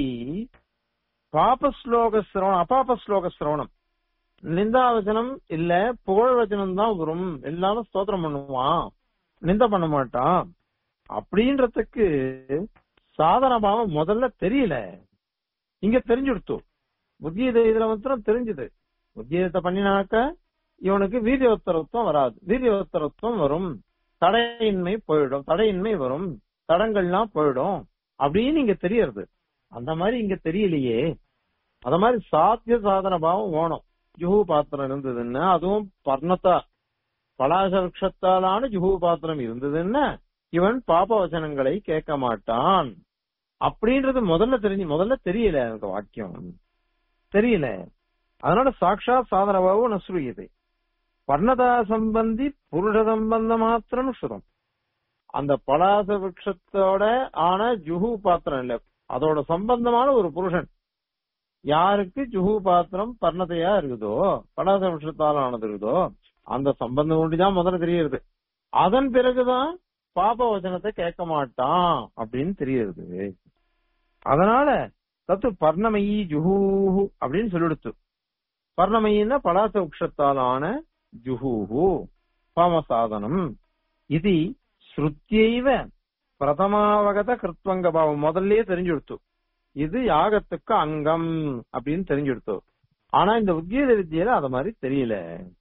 பாப ஸ்லோக சிரவணம் அபாப ஸ்லோக சிரவணம் நிந்தாவச்சனம் இல்ல புகழ் வச்சனம் தான் வரும் எல்லாமே ஸ்தோத்திரம் பண்ணுவான் நிந்த பண்ண மாட்டான் அப்படின்றதுக்கு சாதனமாக முதல்ல தெரியல இங்க தெரிஞ்சுடுத்து உத்கீத இதுல மாத்திரம் தெரிஞ்சுது உத்கீதத்தை பண்ணினாக்க இவனுக்கு வீரியோத்தரத்துவம் வராது வீரியோத்தரத்துவம் வரும் தடையின்மை போயிடும் தடையின்மை வரும் தடங்கள்லாம் போயிடும் அப்படின்னு இங்க தெரியறது அந்த மாதிரி இங்க தெரியலையே அத மாதிரி சாத்திய சாதன பாவம் ஓணும் ஜுஹு பாத்திரம் இருந்ததுன்னா அதுவும் பர்ணத்தா பலாச விரக்ஷத்தாலான ஜுஹு பாத்திரம் இருந்ததுன்னா இவன் பாப வச்சனங்களை கேட்க மாட்டான் அப்படின்றது முதல்ல தெரிஞ்சு முதல்ல தெரியல எனக்கு வாக்கியம் தெரியல அதனால சாட்சா சாதனபாவும் நசுரியது பர்ணதா சம்பந்தி புருஷ சம்பந்த மாத்திரம் சுதம் அந்த பலாச விரக்ஷத்தோட ஆன ஜுஹு பாத்திரம் இல்ல அதோட சம்பந்தமான ஒரு புருஷன் யாருக்கு ஜுஹு பாத்திரம் பர்ணத்தையா இருக்குதோ பலாச விரக்ஷத்தால் ஆனது இருக்குதோ அந்த சம்பந்தம் ஒண்டிதான் முதல்ல தெரியுது அதன் பிறகுதான் பாப வச்சனத்தை கேட்க மாட்டான் அப்படின்னு தெரியுது அதனால தத்து பர்ணமயி ஜுஹூஹு அப்படின்னு சொல்லிடுத்து பர்ணமயின்னா பலாச உக்ஷத்தாலான ஜுஹூஹு பாமசாதனம் இது ஸ்ருத்தியைவ பிரதமாவகத கிருத்வங்க பாவம் முதல்லயே தெரிஞ்சுடுத்து இது யாகத்துக்கு அங்கம் அப்படின்னு தெரிஞ்சுடுத்து ஆனா இந்த உத்கீத வித்தியில அத மாதிரி தெரியல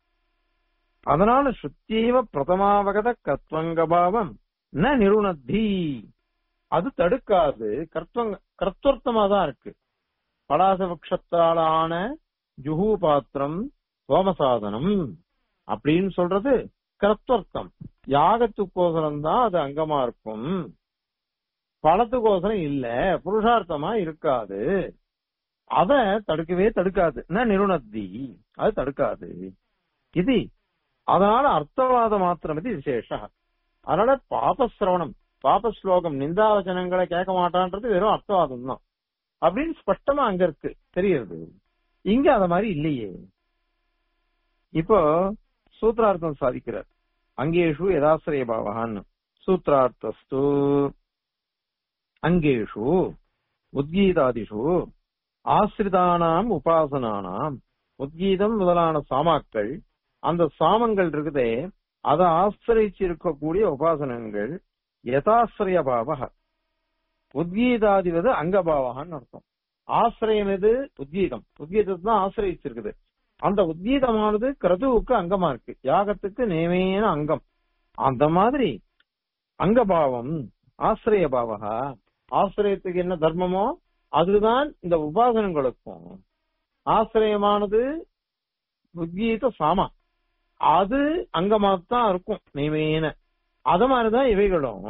அதனால சுத்தியைவ பிரதமாவகத கத்வங்க பாவம் ந நிருணத்தி அது தடுக்காது கர்த்தங்க கர்த்தர்த்தமா தான் இருக்கு பலாசபக்ஷத்தாலான ஜுஹு பாத்திரம் சோமசாதனம் அப்படின்னு சொல்றது கர்த்தர்த்தம் யாகத்துக்கோசரம் தான் அது அங்கமா இருக்கும் பழத்துக்கோசரம் இல்ல புருஷார்த்தமா இருக்காது அத தடுக்கவே தடுக்காது ந நிருணத்தி அது தடுக்காது இது அதனால அர்த்தவாத மாத்திரம் இது விசேஷ அதனால பாபஸ்ரவணம் பாபஸ்லோகம் நிந்தாவச்சனங்களை கேட்க மாட்டான்றது வெறும் அர்த்தவாதம் தான் அப்படின்னு ஸ்பஷ்டமா அங்க இருக்கு தெரியுது இங்க அத மாதிரி இல்லையே இப்போ சூத்ரார்த்தம் சாதிக்கிறார் அங்கேஷு யதாசிரிய பாவகான்னு சூத்ரார்த்தஸ்து அங்கேஷு உத்கீதாதிஷு ஆசிரிதானாம் உபாசனானாம் உத்கீதம் முதலான சாமாக்கள் அந்த சாமங்கள் இருக்குதே அதை ஆசிரிச்சு இருக்கக்கூடிய உபாசனங்கள் யதாசிரிய பாவக உத்கீதாதிவது அங்கபாவகான்னு அர்த்தம் ஆசிரியம் எது உத்கீதம் உத்கீதத்தை தான் ஆசிரியிச்சிருக்குது அந்த உத்கீதமானது கிரதுவுக்கு அங்கமா இருக்கு யாகத்துக்கு நேமையான அங்கம் அந்த மாதிரி அங்கபாவம் ஆசிரிய பாவகா ஆசிரியத்துக்கு என்ன தர்மமோ அதுதான் இந்த உபாசனங்களுக்கும் ஆசிரியமானது உத்கீத சாமா அது அங்கமாத்தான் இருக்கும் நியமேன அத மாதிரிதான் இவைகளும்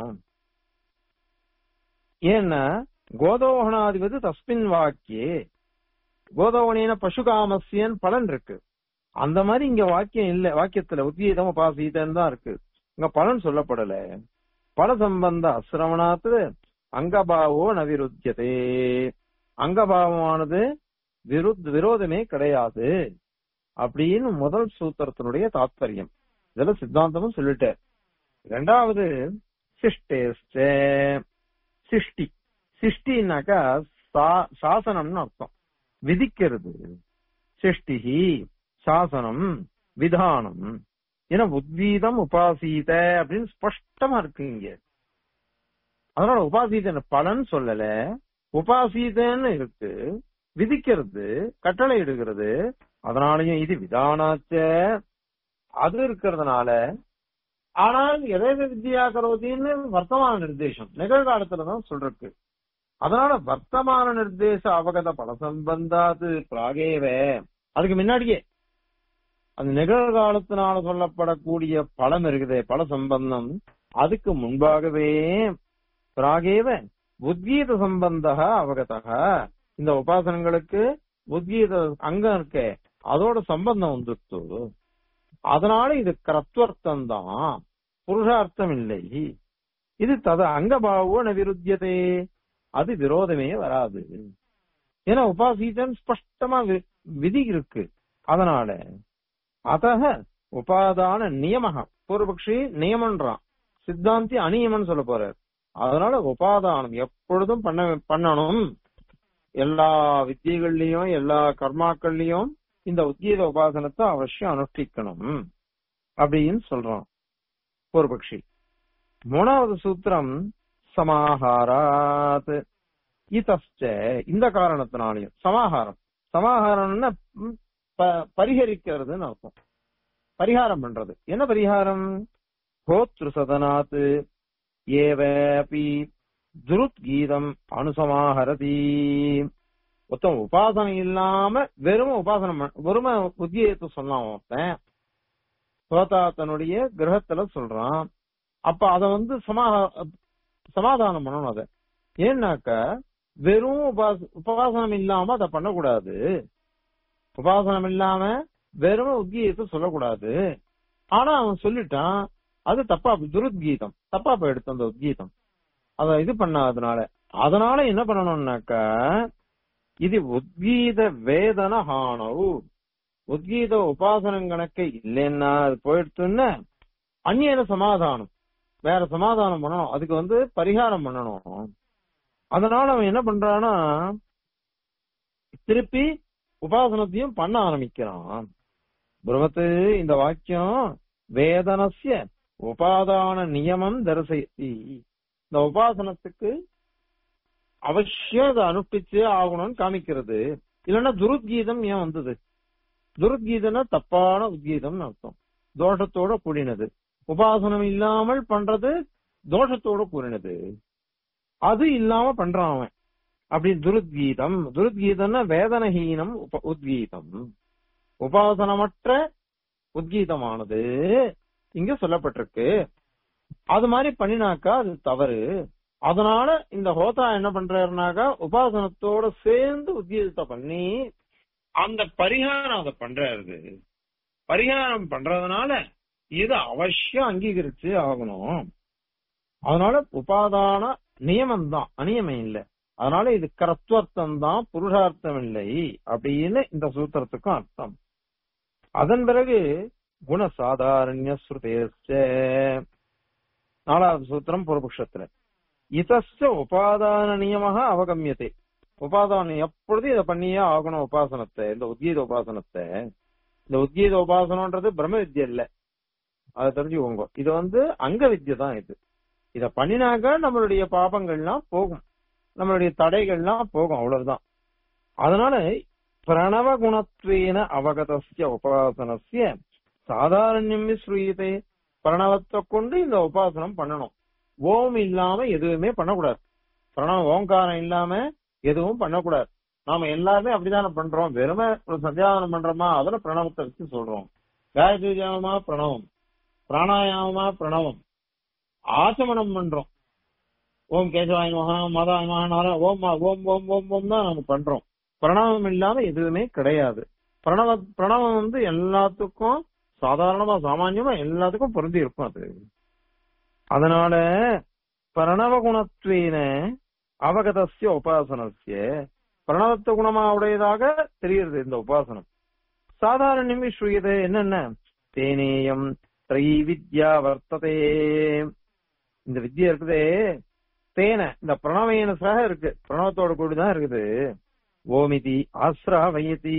ஏன்னா கோதோகணாதிபதி தஸ்மின் வாக்கியே கோதோகணின பசுகாமசியன் பலன் இருக்கு அந்த மாதிரி இங்க வாக்கியம் இல்ல வாக்கியத்துல உத்கீதம் உபாசீதன் தான் இருக்கு இங்க பலன் சொல்லப்படல பல சம்பந்த அசிரவணாத்து அங்கபாவோ நவிருத்தியதே அங்கபாவமானது விருத் விரோதமே கிடையாது அப்படின்னு முதல் சூத்திரத்தினுடைய தாத்பரியம் இதுல சித்தாந்தமும் சொல்லிட்டார் இரண்டாவது சிஷ்டேஸ்ட சிஷ்டி சிஷ்டினாக்கா சா- சாசனம்னு அர்த்தம் விதிக்கிறது சிஷ்டிஹி சாசனம் விதானம் ஏன்னா உத்வீதம் உபாசீத அப்படின்னு ஸ்பஷ்டமா இருக்கு இங்க அதனால உபாசீதன் பலன் சொல்லல உபாசீதன்னு இருக்கு விதிக்கிறது கட்டளை இடுகிறது அதனாலயும் இது விதானாச்ச அது இருக்கிறதுனால ஆனால் எதை வித்யா கரோதின்னு வர்த்தமான நிர்தேசம் நிகழ்காலத்துலதான் சொல்றக்கு அதனால வர்த்தமான நிர்தேச அவகத பல சம்பந்தாது பிராகேவ அதுக்கு முன்னாடியே அந்த நிகழ்காலத்தினால சொல்லப்படக்கூடிய பலம் இருக்குதே பல சம்பந்தம் அதுக்கு முன்பாகவே பிராகேவ உத்கீத சம்பந்தக அவகதக இந்த உபாசனங்களுக்கு உத்கீத அங்கம் இருக்கே அதோட சம்பந்தம் வந்துட்டு அதனால இது கரத்வர்த்தம் தான் புருஷார்த்தம் இல்லை இது தத அங்கபாவோ ந விருத்தியதே அது விரோதமே வராது ஏன்னா உபாசீதன் ஸ்பஷ்டமா வி- விதி இருக்கு அதனால அத்தக உபாதான நியமக பூர்வபக்ஷி நியமன்றான் சித்தாந்தி அநியமன் சொல்ல போறார் அதனால உபாதானம் எப்பொழுதும் பண்ண பண்ணணும் எல்லா வித்தியகள்லயும் எல்லா கர்மாக்கள்லயும் இந்த உத்கீத உபாசனத்தை அவசியம் அனுஷ்டிக்கணும் அப்படின்னு சொல்றான் பூர்வபக்ஷி மூணாவது சூத்திரம் சமாஹாராத் இதஸ்ச இந்த காரணத்தினாலையும் சமாஹாரம் சமாஹாரம்னா ம், ப- பரிஹரிக்கிறதுன்னு அர்த்தம் பரிகாரம் பண்றது என்ன பரிகாரம் ஹோத்ரு சதனாத் ஏவபி துருத் கீதம் அனுசமாஹரதி மொத்தம் உபாசனை இல்லாம வெறும் உபாசனம் பண்ண- வெறும உத்தியத்தை சொன்னான் ஒருத்தன் சோதா தன்னுடைய கிரகத்துல சொல்றான் அப்ப அத வந்து சமா சமாதானம் பண்ணணும் அத ஏன்னாக்க வெறும் உபாச உபாசனம் இல்லாம அதை பண்ணக்கூடாது உபாசனம் இல்லாம வெறும் உத்தியத்தை சொல்லக்கூடாது ஆனா அவன் சொல்லிட்டான் அது தப்பா துருத்கீதம் தப்பா போயிடுத்து அந்த உத்கீதம் அத இது பண்ணாதனால அதனால என்ன பண்ணணும்னாக்க இது உத்கீத வேதன ஹானவு உத்கீத உபாசனம் கணக்கு இல்லைன்னா அது போயிடுத்துன்னா அந்நியன சமாதானம் வேற சமாதானம் பண்ணணும் அதுக்கு வந்து பரிகாரம் பண்ணணும் அதனால அவன் என்ன பண்றான்னா திருப்பி உபாசனத்தையும் பண்ண ஆரம்பிக்கிறான் பிரமத்து இந்த வாக்கியம் வேதனசிய உபாதான நியமம் தரிசைத்தி இந்த உபாசனத்துக்கு அவசியம் அதை அனுஷ்டிச்சு ஆகணும்னு காமிக்கிறது இல்லைன்னா துருத்கீதம் ஏன் வந்தது துருத்கீதம்னா தப்பான உத்கீதம்னு அர்த்தம் தோஷத்தோட கூடினது உபாசனம் இல்லாமல் பண்றது தோஷத்தோட கூடினது அது இல்லாம பண்றான் அவன் அப்படி துருத்கீதம் துருத்கீதம்னா வேதனஹீனம் உப- உத்கீதம் உபாசனமற்ற உத்கீதமானது இங்க சொல்லப்பட்டிருக்கு அது மாதிரி பண்ணினாக்கா அது தவறு அதனால இந்த ஹோதா என்ன பண்றாருனாக்கா உபாசனத்தோட சேர்ந்து உத்கீதத்தை பண்ணி அந்த பரிகாரம் அதை பண்றாரு பரிகாரம் பண்றதுனால இது அவசியம் அங்கீகரிச்சு ஆகணும் அதனால உபாதான நியமம் தான் அநியமம் இல்ல அதனால இது கரத்வர்த்தம் தான் புருஷார்த்தம் இல்லை அப்படின்னு இந்த சூத்திரத்துக்கும் அர்த்தம் அதன் பிறகு குணசாதாரண்ய ஸ்ருதேச்ச நாலாவது சூத்திரம் பூர்வபக்ஷத்துல இதஸ்ய உபாதான நியமக அவகமியத்தை உபாதானம் எப்பொழுதும் இதை பண்ணியே ஆகணும் உபாசனத்தை இந்த உத்கீத உபாசனத்தை இந்த உத்கீத உபாசனம்ன்றது பிரம்ம வித்யா இல்ல அதை தெரிஞ்சுக்கோங்க இது வந்து அங்க வித்யா தான் இது இத பண்ணினாக்க நம்மளுடைய பாபங்கள்லாம் போகும் நம்மளுடைய தடைகள்லாம் போகும் அவ்வளவுதான் அதனால பிரணவ குணத்வேன அவகதஸ்ய உபாசனஸ்ய சாதாரண்யம் விஸ்ரூயத்தை பிரணவத்தை கொண்டு இந்த உபாசனம் பண்ணணும் ஓம் இல்லாம எதுவுமே பண்ணக்கூடாது பிரணவம் ஓங்காரம் இல்லாம எதுவும் பண்ணக்கூடாது நாம எல்லாருமே அப்படிதானே பண்றோம் வெறுமை ஒரு சந்தியாவனம் பண்றோமா அதுல பிரணவத்தை வச்சு சொல்றோம் காயத்ரி ஜாமமா பிரணவம் பிராணாயாமமா பிரணவம் ஆச்சமனம் பண்றோம் ஓம் கேசவாய மகா மதாய மகானார ஓம் ஓம் ஓம் ஓம் ஓம் தான் நம்ம பண்றோம் பிரணவம் இல்லாம எதுவுமே கிடையாது பிரணவ பிரணவம் வந்து எல்லாத்துக்கும் சாதாரணமா சாமான்யமா எல்லாத்துக்கும் பொருந்தி இருக்கும் அது அதனால பிரணவ குணத்வேன அவகதஸ்ய உபாசனஸ்ய பிரணவத்த குணமா உடையதாக தெரிகிறது இந்த உபாசனம் சாதாரணமே ஸ்ரூயது என்னென்ன தேனேயம் த்ரை வித்யா வர்த்ததே இந்த வித்யா இருக்குதே தேன இந்த பிரணவயன சக இருக்கு பிரணவத்தோட கூடிதான் இருக்குது ஓமிதி ஆசிராவயதி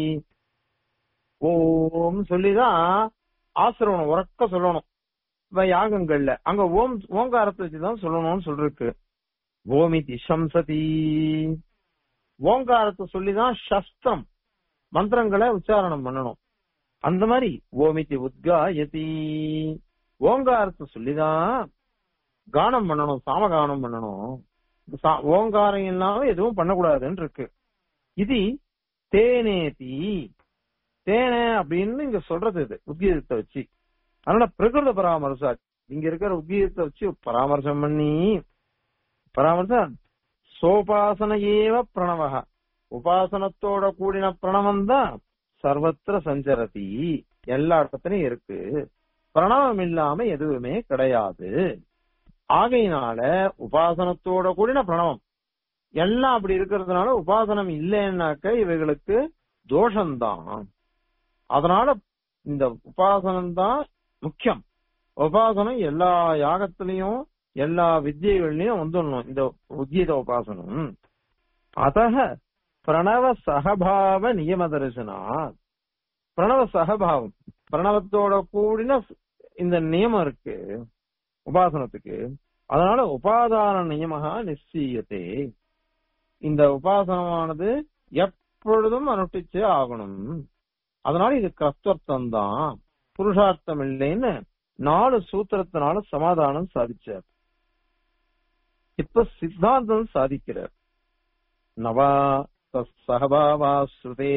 ஓம் சொல்லிதான் ஆசிரவணம் உறக்க சொல்லணும் இப்ப யாகங்கள்ல அங்க ஓம் ஓங்காரத்தை வச்சுதான் சொல்லணும்னு சொல்லிருக்கு ஓமிதி சம்சதி ஓங்காரத்தை சொல்லிதான் சஸ்திரம் மந்திரங்களை உச்சாரணம் பண்ணணும் அந்த மாதிரி ஓமிதி உத்காயதி ஓங்காரத்தை சொல்லிதான் கானம் பண்ணணும் சாமகானம் பண்ணணும் சா- ஓங்காரம் இல்லாம எதுவும் பண்ணக்கூடாதுன்னு இருக்கு இது தேனேதி தேனே அப்படின்னு இங்க சொல்றது இது உத்கீதத்தை வச்சு அதனால பிரகிருத பராமரிசா இங்க இருக்கிற உத்கீதத்தை வச்சு பராமர்சம் பண்ணி பராமரிசம் சோபாசன ஏவ பிரணவக உபாசனத்தோட கூடின பிரணவம் தான் சர்வத்திர சஞ்சரதி எல்லா இடத்துலயும் இருக்கு பிரணவம் இல்லாம எதுவுமே கிடையாது ஆகையினால உபாசனத்தோட கூடின பிரணவம் எல்லாம் அப்படி இருக்கிறதுனால உபாசனம் இல்லைன்னாக்க இவைகளுக்கு தோஷம்தான் அதனால இந்த உபாசனம் தான் முக்கியம் உபாசனம் எல்லா யாகத்திலையும் எல்லா வித்தியைகள்லயும் வந்துடணும் இந்த உத்கீத உபாசனம் அத்தக பிரணவ சகபாவ நியம தரிசனா பிரணவ சகபாவம் பிரணவத்தோட கூடின இந்த நியமம் இருக்கு உபாசனத்துக்கு அதனால உபாதான நியமகா நிச்சயத்தே இந்த உபாசனமானது எப்பொழுதும் அனுஷ்டிச்சே ஆகணும் அதனால இது கஸ்தர்த்தம் தான் புருஷார்த்தம் இல்லைன்னு நாலு சூத்திரத்தினால சமாதானம் சாதிச்சார் இப்ப சித்தாந்தம் சாதிக்கிறார் நவா சகபாவா ஸ்ருதே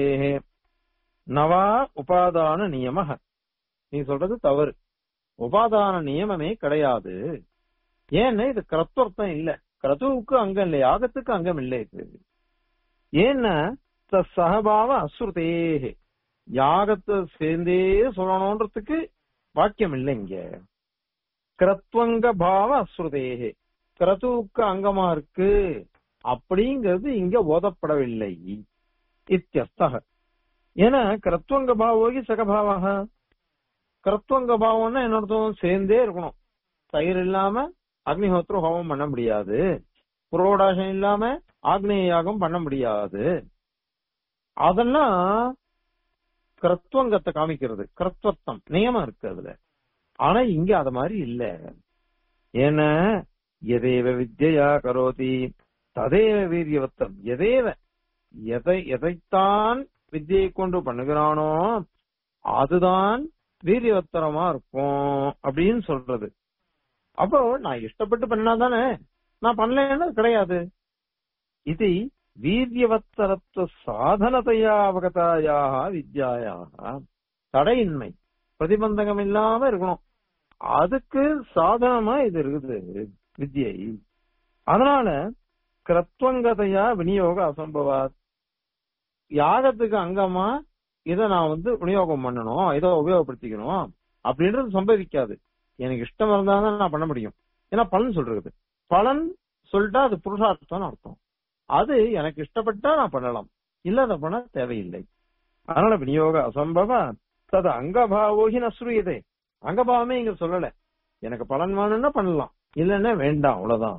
நவா உபாதான நியம நீ சொல்றது தவறு உபாதான நியமமே கிடையாது ஏன்னா இது கிரத்வர்த்தம் இல்ல கிரதுவுக்கு அங்கம் இல்லை யாகத்துக்கு அங்கம் இல்லை இது ஏன்னா த சகபாவ அசுருதே யாகத்தை சேர்ந்தே சொல்லணும்ன்றதுக்கு வாக்கியம் இல்லை இங்க கிரத்வங்க பாவ அசுருதேகே கிரதுவுக்கு அங்கமா இருக்கு அப்படிங்கிறது இங்க ஓதப்படவில்லை இத்தியஸ்தக ஏன்னா கிரத்வங்க பாவோகி சகபாவக கிரத்வங்க பாவம்னா என்ன அர்த்தம் சேர்ந்தே இருக்கணும் தயிர் இல்லாம அக்னிஹோத்திரம் ஹோமம் பண்ண முடியாது புரோடாசம் இல்லாம ஆக்னேய யாகம் பண்ண முடியாது அதெல்லாம் கிரத்வங்கத்தை காமிக்கிறது கிரத்வத்தம் நியமம் இருக்கு அதுல ஆனா இங்க அத மாதிரி இல்ல ஏன்னா எதேவ வித்யா கரோதி ததேவ வீரியவத்தம் எதேவ எதை எதைத்தான் வித்தியை கொண்டு பண்ணுகிறானோ அதுதான் வீரியவத்தரமா இருக்கும் அப்படின்னு சொல்றது அப்போ நான் இஷ்டப்பட்டு பண்ணாதானே நான் பண்ணலன்னு கிடையாது இது வீரியவத்தரத்துவ சாதனத்தையா அவகதாயாக வித்யாயாக தடையின்மை பிரதிபந்தகம் இல்லாம இருக்கணும் அதுக்கு சாதனமா இது இருக்குது வித்யை அதனால கிரத்வங்கதையா விநியோக அசம்பவாத் யாகத்துக்கு அங்கமா இத நான் வந்து விநியோகம் பண்ணணும் இதை உபயோகப்படுத்திக்கணும் அப்படின்றது சம்பவிக்காது எனக்கு இஷ்டம் இருந்தா தான் நான் பண்ண முடியும் ஏன்னா பலன் சொல்றது பலன் சொல்லிட்டா அது புருஷார்த்தம்னு அர்த்தம் அது எனக்கு இஷ்டப்பட்டா நான் பண்ணலாம் இல்ல அதை பண்ண தேவையில்லை அதனால விநியோக அசம்பவ தது அங்கபாவோகி நஸ்ரூயதே அங்கபாவமே இங்க சொல்லல எனக்கு பலன் வேணும்னா பண்ணலாம் இல்லன்னா வேண்டாம் அவ்வளவுதான்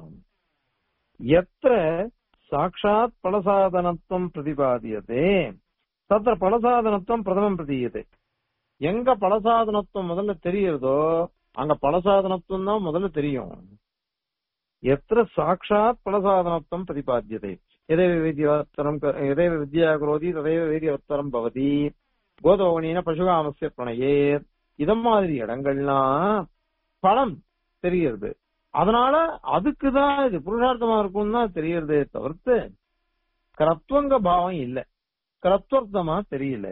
எത്ര சாட்சாத் பலசாதனத்துவம் பிரதிபாதியதே தத்திர பலசாதனத்துவம் பிரதமம் பிரதீயதே எங்க பலசாதனத்துவம் முதல்ல தெரியறதோ அங்க பலசாதனத்துவம் தான் முதல்ல தெரியும் எத்திர சாட்சாத் பலசாதனத்துவம் பிரதிபாத்தியதே எதேவ வித்யாத்தரம் எதேவ வித்யா குரோதி ததேவ வீரியவத்தரம் பவதி கோதோவனின பசுகாமசிய பிரணயே இத மாதிரி இடங்கள்லாம் பலம் தெரியறது அதனால அதுக்குதான் இது புருஷார்த்தமா இருக்கும் தான் தெரியறதே தவிர்த்து கிரத்வங்க பாவம் இல்ல கிரத்வர்த்தமா தெரியல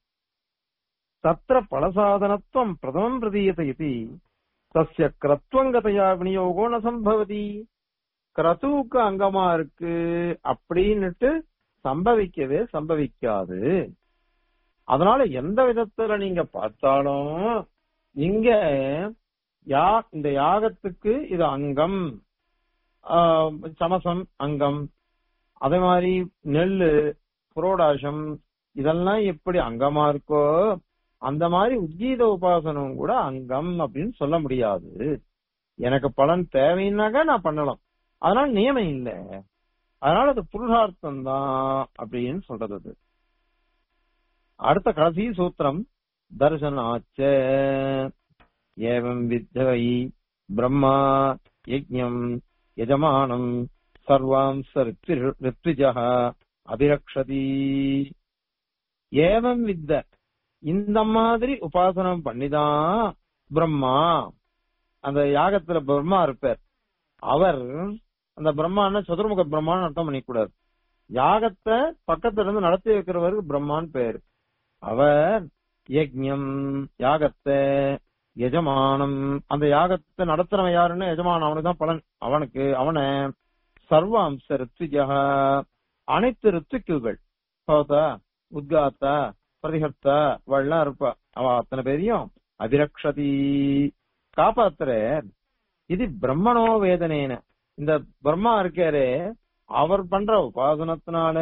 தத்திர பலசாதனத்துவம் பிரதமம் பிரதீயத்தை இது தஸ்ய கிரத்வங்கதையா விநியோகோ ந சம்பவதி கிரதுவுக்கு அங்கமா இருக்கு அப்படின்னுட்டு சம்பவிக்கவே சம்பவிக்காது அதனால எந்த விதத்துல நீங்க பார்த்தாலும் இங்க யா இந்த யாகத்துக்கு இது அங்கம் ஆஹ், சமசம் அங்கம் அதே மாதிரி நெல்லு புரோடாசம் இதெல்லாம் எப்படி அங்கமா இருக்கோ அந்த மாதிரி உத்கீத உபாசனம் கூட அங்கம் அப்படின்னு சொல்ல முடியாது எனக்கு பலன் தேவைன்னாக்கா நான் பண்ணலாம் அதனால நியமம் இல்ல அதனால அது புருஷார்த்தம் தான் அப்படின்னு சொல்றது அது அடுத்த கடைசி சூத்திரம் தர்சனாச்ச ஏவம் வித்வை பிரம்மா யஜ்ஞம் யஜமானம் சர்வாம்ச ரித்விஜ அபிரக்ஷதி ஏவம் வித்த இந்த மாதிரி உபாசனம் பண்ணிதான் பிரம்மா அந்த யாகத்துல பிரம்மா இருப்பார் அவர் அந்த பிரம்மான்னா சதுர்முக பிரம்மான்னு அர்த்தம் பண்ணிக்கூடாது யாகத்தை பக்கத்துல இருந்து நடத்தி வைக்கிறவருக்கு பிரம்மான்னு பேரு அவர் யஜ்ஞம் யாகத்தை எஜமானம் அந்த யாகத்தை நடத்துறவன் யாருன்னு எஜமானம் அவனுக்கு தான் பலன் அவனுக்கு அவனை சர்வ அம்ச ரித்விஜா அனைத்து ரித்துக்குகள் ஹோதா உத்காத்தா பிரதிகர்த்தா வள்ளம் இருப்பா அவ அத்தனை பேரையும் அபிரக்ஷதி காப்பாத்துற இது பிரம்மனோ வேதனேன இந்த பிரம்மா இருக்காரே அவர் பண்ற உபாசனத்தினால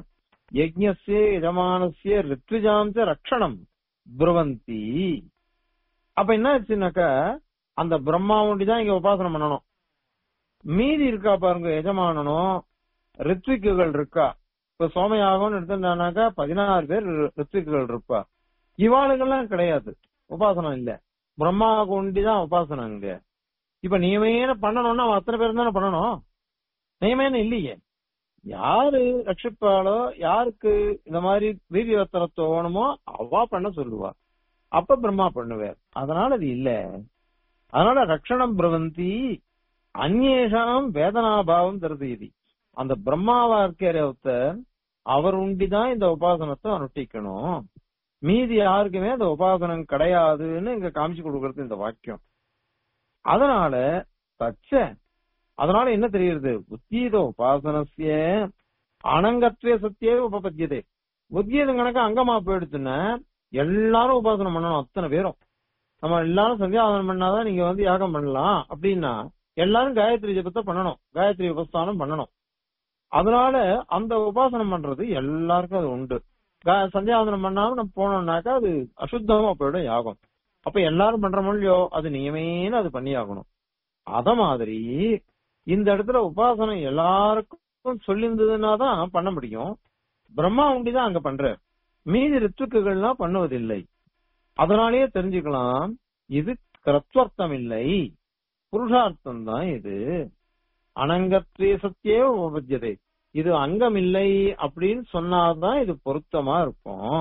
யஜ்ஞஸ்ய எஜமானஸ்ய ரித்விஜாம்ச ரக்ஷணம் புருவந்தி அப்ப என்ன ஆச்சுனாக்கா அந்த பிரம்மா தான் இங்க உபாசனம் பண்ணணும் மீதி இருக்கா பாருங்க எஜமானனும் ரித்விக்குகள் இருக்கா இப்ப சோமயாகம்னு எடுத்திருந்தானாக்கா பதினாறு பேர் ரித்விக்குகள் இருப்பா இவாளுகள்லாம் கிடையாது உபாசனம் இல்ல பிரம்மாவுக்கு ஒண்டிதான் உபாசனம் இங்க இப்ப நியமேன பண்ணணும்னா அவன் அத்தனை பேர் தானே பண்ணணும் நியமேன இல்லையே யாரு ரட்சிப்பாளோ யாருக்கு இந்த மாதிரி வீரியவத்தனம் தோணுமோ அவா பண்ண சொல்லுவா அப்ப பிரம்மா பண்ணுவார் அதனால அது இல்ல அதனால ரக்ஷணம் பிரவந்தி அந்நேஷாம் வேதனாபாவம் தருது அந்த பிரம்மாவா இருக்கிற ஒருத்தர் அவர் உண்டிதான் இந்த உபாசனத்தை அனுஷ்டிக்கணும் மீதி யாருக்குமே அந்த உபாசனம் கிடையாதுன்னு இங்க காமிச்சு கொடுக்கறது இந்த வாக்கியம் அதனால தச்ச அதனால என்ன தெரியுது உத்தீத உபாசனசிய அனங்கத்வே சத்தியே உபபத்தியதே உத்தியதம் கணக்கு அங்கமா போயிடுச்சுன்னா எல்லாரும் உபாசனம் பண்ணணும் அத்தனை பேரும் நம்ம எல்லாரும் சந்தியாவதனம் பண்ணாதான் நீங்க வந்து யாகம் பண்ணலாம் அப்படின்னா எல்லாரும் காயத்ரி ஜபத்தை பண்ணணும் காயத்ரி உபஸ்தானம் பண்ணணும் அதனால அந்த உபாசனம் பண்றது எல்லாருக்கும் அது உண்டு கா- சந்தியாவதனம் பண்ணாம நம்ம போனோம்னாக்கா அது அசுத்தமா போயிடும் யாகம் அப்ப எல்லாரும் பண்ற மொழியோ அது நியமேன அது பண்ணி ஆகணும் அத மாதிரி இந்த இடத்துல உபாசனம் எல்லாருக்கும் சொல்லியிருந்ததுன்னா தான் பண்ண முடியும் பிரம்மா உண்டிதான் அங்க பண்ற மீதி ரித்துக்குகள்லாம் பண்ணுவதில்லை அதனாலேயே தெரிஞ்சுக்கலாம் இது கிரத்வர்த்தம் இல்லை புருஷார்த்தம் தான் இது அனங்கத்வே சத்தியே உபஜ்யதை இது அங்கம் இல்லை அப்படின்னு சொன்னாதான் இது பொருத்தமா இருக்கும்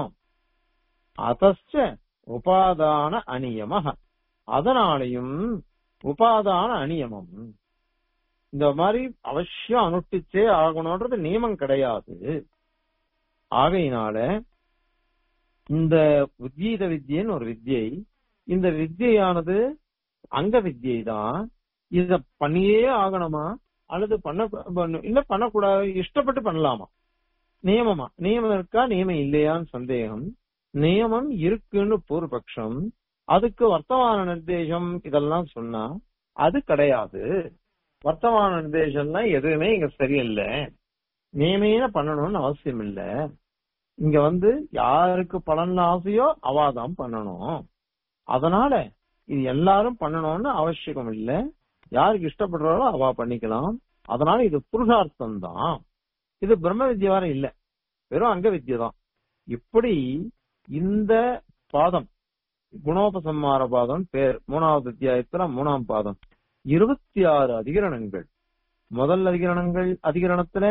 அதச்ச உபாதான அநியம அதனாலையும் உபாதான அநியமம் இந்த மாதிரி அவசியம் அனுஷ்டிச்சே ஆகணும்ன்றது நியமம் கிடையாது ஆகையினால இந்த உத்கீத வித்யன்னு ஒரு வித்யை இந்த வித்யானது அங்க வித்யை தான் இத பண்ணியே ஆகணுமா அல்லது பண்ண பண்ண- இல்ல பண்ணக்கூடாது இஷ்டப்பட்டு பண்ணலாமா நியமமா நியமம் இருக்கா நியமம் இல்லையான்னு சந்தேகம் நியமம் இருக்குன்னு பூர்வபக்ஷம் அதுக்கு வர்த்தமான நிர்தேசம் இதெல்லாம் சொன்னா அது கிடையாது வர்த்தமான நிர்தேசம்லாம் எதுவுமே இங்க சரியில்லை நியமேன பண்ணணும்னு அவசியம் இல்ல இங்க வந்து யாருக்கு பலன் ஆசையோ அவாதான் பண்ணணும் அதனால இது எல்லாரும் பண்ணணும்னு அவசியம் இல்ல யாருக்கு இஷ்டப்படுறாரோ அவா பண்ணிக்கலாம் அதனால இது புருஷார்த்தம் தான் இது பிரம்ம வித்யாவாரம் இல்ல வெறும் அங்க வித்யை தான் இப்படி இந்த பாதம் குணோபசம்மார பாதம் பேர் மூணாவது அத்தியாயத்துல மூணாம் பாதம் இருபத்தி ஆறு அதிகரணங்கள் முதல் அதிகரணங்கள் அதிகரணத்துல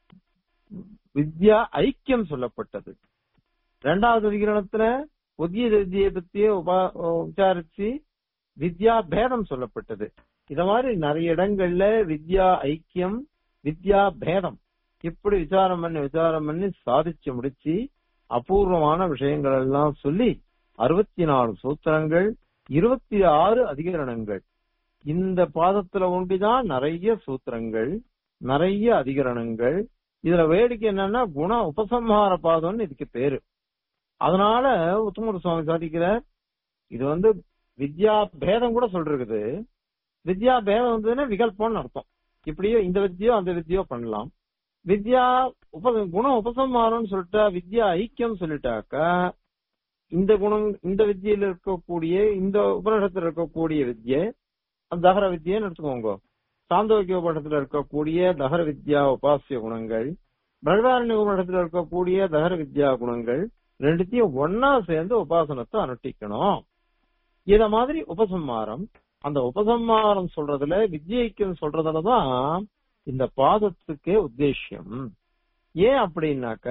வித்யா ஐக்கியம் சொல்லப்பட்டது இரண்டாவது அதிகரணத்துல புதிய வித்தியை பத்தியே உபா உச்சாரிச்சு வித்யா பேதம் சொல்லப்பட்டது இத மாதிரி நிறைய இடங்கள்ல வித்யா ஐக்கியம் வித்யா பேதம் இப்படி விசாரம் பண்ணி விசாரம் பண்ணி சாதிச்சு முடிச்சு அபூர்வமான விஷயங்கள் எல்லாம் சொல்லி அறுபத்தி நாலு சூத்திரங்கள் இருபத்தி ஆறு அதிகரணங்கள் இந்த பாதத்துல ஒண்டிதான் நிறைய சூத்திரங்கள் நிறைய அதிகரணங்கள் இதுல வேடிக்கை என்னன்னா குண உபசம்ஹார பாதம்னு இதுக்கு பேரு அதனால உத்தமர் சுவாமி சாதிக்கிறார் இது வந்து வித்யா பேதம் கூட சொல்றது வித்யா பேதம் வந்ததுன்னா விகல்பம்னு அர்த்தம் இப்படியோ இந்த வித்தியோ அந்த வித்தியோ பண்ணலாம் வித்யா உப குணம் உபசம்ஹாரம்னு சொல்லிட்டா வித்யா ஐக்கியம் சொல்லிட்டாக்கா இந்த குணம் இந்த வித்தியில இருக்கக்கூடிய இந்த உபநிஷத்துல இருக்கக்கூடிய வித்யை அந்த தகர வித்யன்னு எடுத்துக்கோங்க சாந்தோக்கிய உபநிஷத்துல இருக்கக்கூடிய தகர வித்யா உபாசிய குணங்கள் பிரகதாரண்ய உபநிஷத்துல இருக்கக்கூடிய தகர வித்யா குணங்கள் ரெண்டுத்தையும் ஒன்னா சேர்ந்து உபாசனத்தை அனுஷ்டிக்கணும் இத மாதிரி உபசம்மாரம் அந்த உபசம்மாரம் சொல்றதுல வித்யைக்கம் சொல்றதுலதான் இந்த பாதத்துக்கே உத்தேசியம் ஏன் அப்படின்னாக்க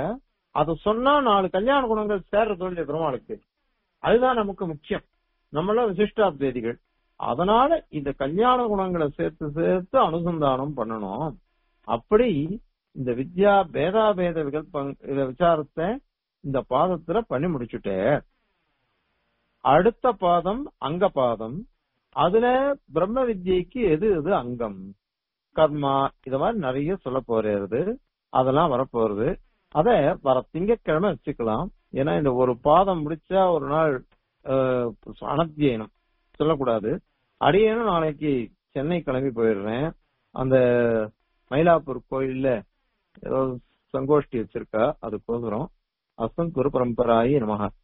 அது சொன்னா நாலு கல்யாண குணங்கள் சேர்றது இல்லையா பெருமாளுக்கு அதுதான் நமக்கு முக்கியம் நம்மள விசிஷ்டாத்வேதிகள் அதனால இந்த கல்யாண குணங்களை சேர்த்து சேர்த்து அனுசந்தானம் பண்ணணும் அப்படி இந்த வித்யா பேதாபேத விகல்ப இத விசாரத்தை இந்த பாதத்துல பண்ணி முடிச்சுட்டே அடுத்த பாதம் அங்க பாதம் அதுல பிரம்ம வித்யைக்கு எது எது அங்கம் கர்மா இத மாதிரி நிறைய சொல்ல போறது அதெல்லாம் வரப்போறது அத வர திங்கட்கிழமை வச்சுக்கலாம் ஏன்னா இந்த ஒரு பாதம் முடிச்சா ஒரு நாள் அஹ், அனத்தியனம் சொல்லக்கூடாது அடியேனும் நாளைக்கு சென்னை கிளம்பி போயிடுறேன் அந்த மயிலாப்பூர் கோயில்ல ஏதோ சங்கோஷ்டி வச்சிருக்கா அதுக்கோசரம் அசன் குரு பரம்பராயி நமக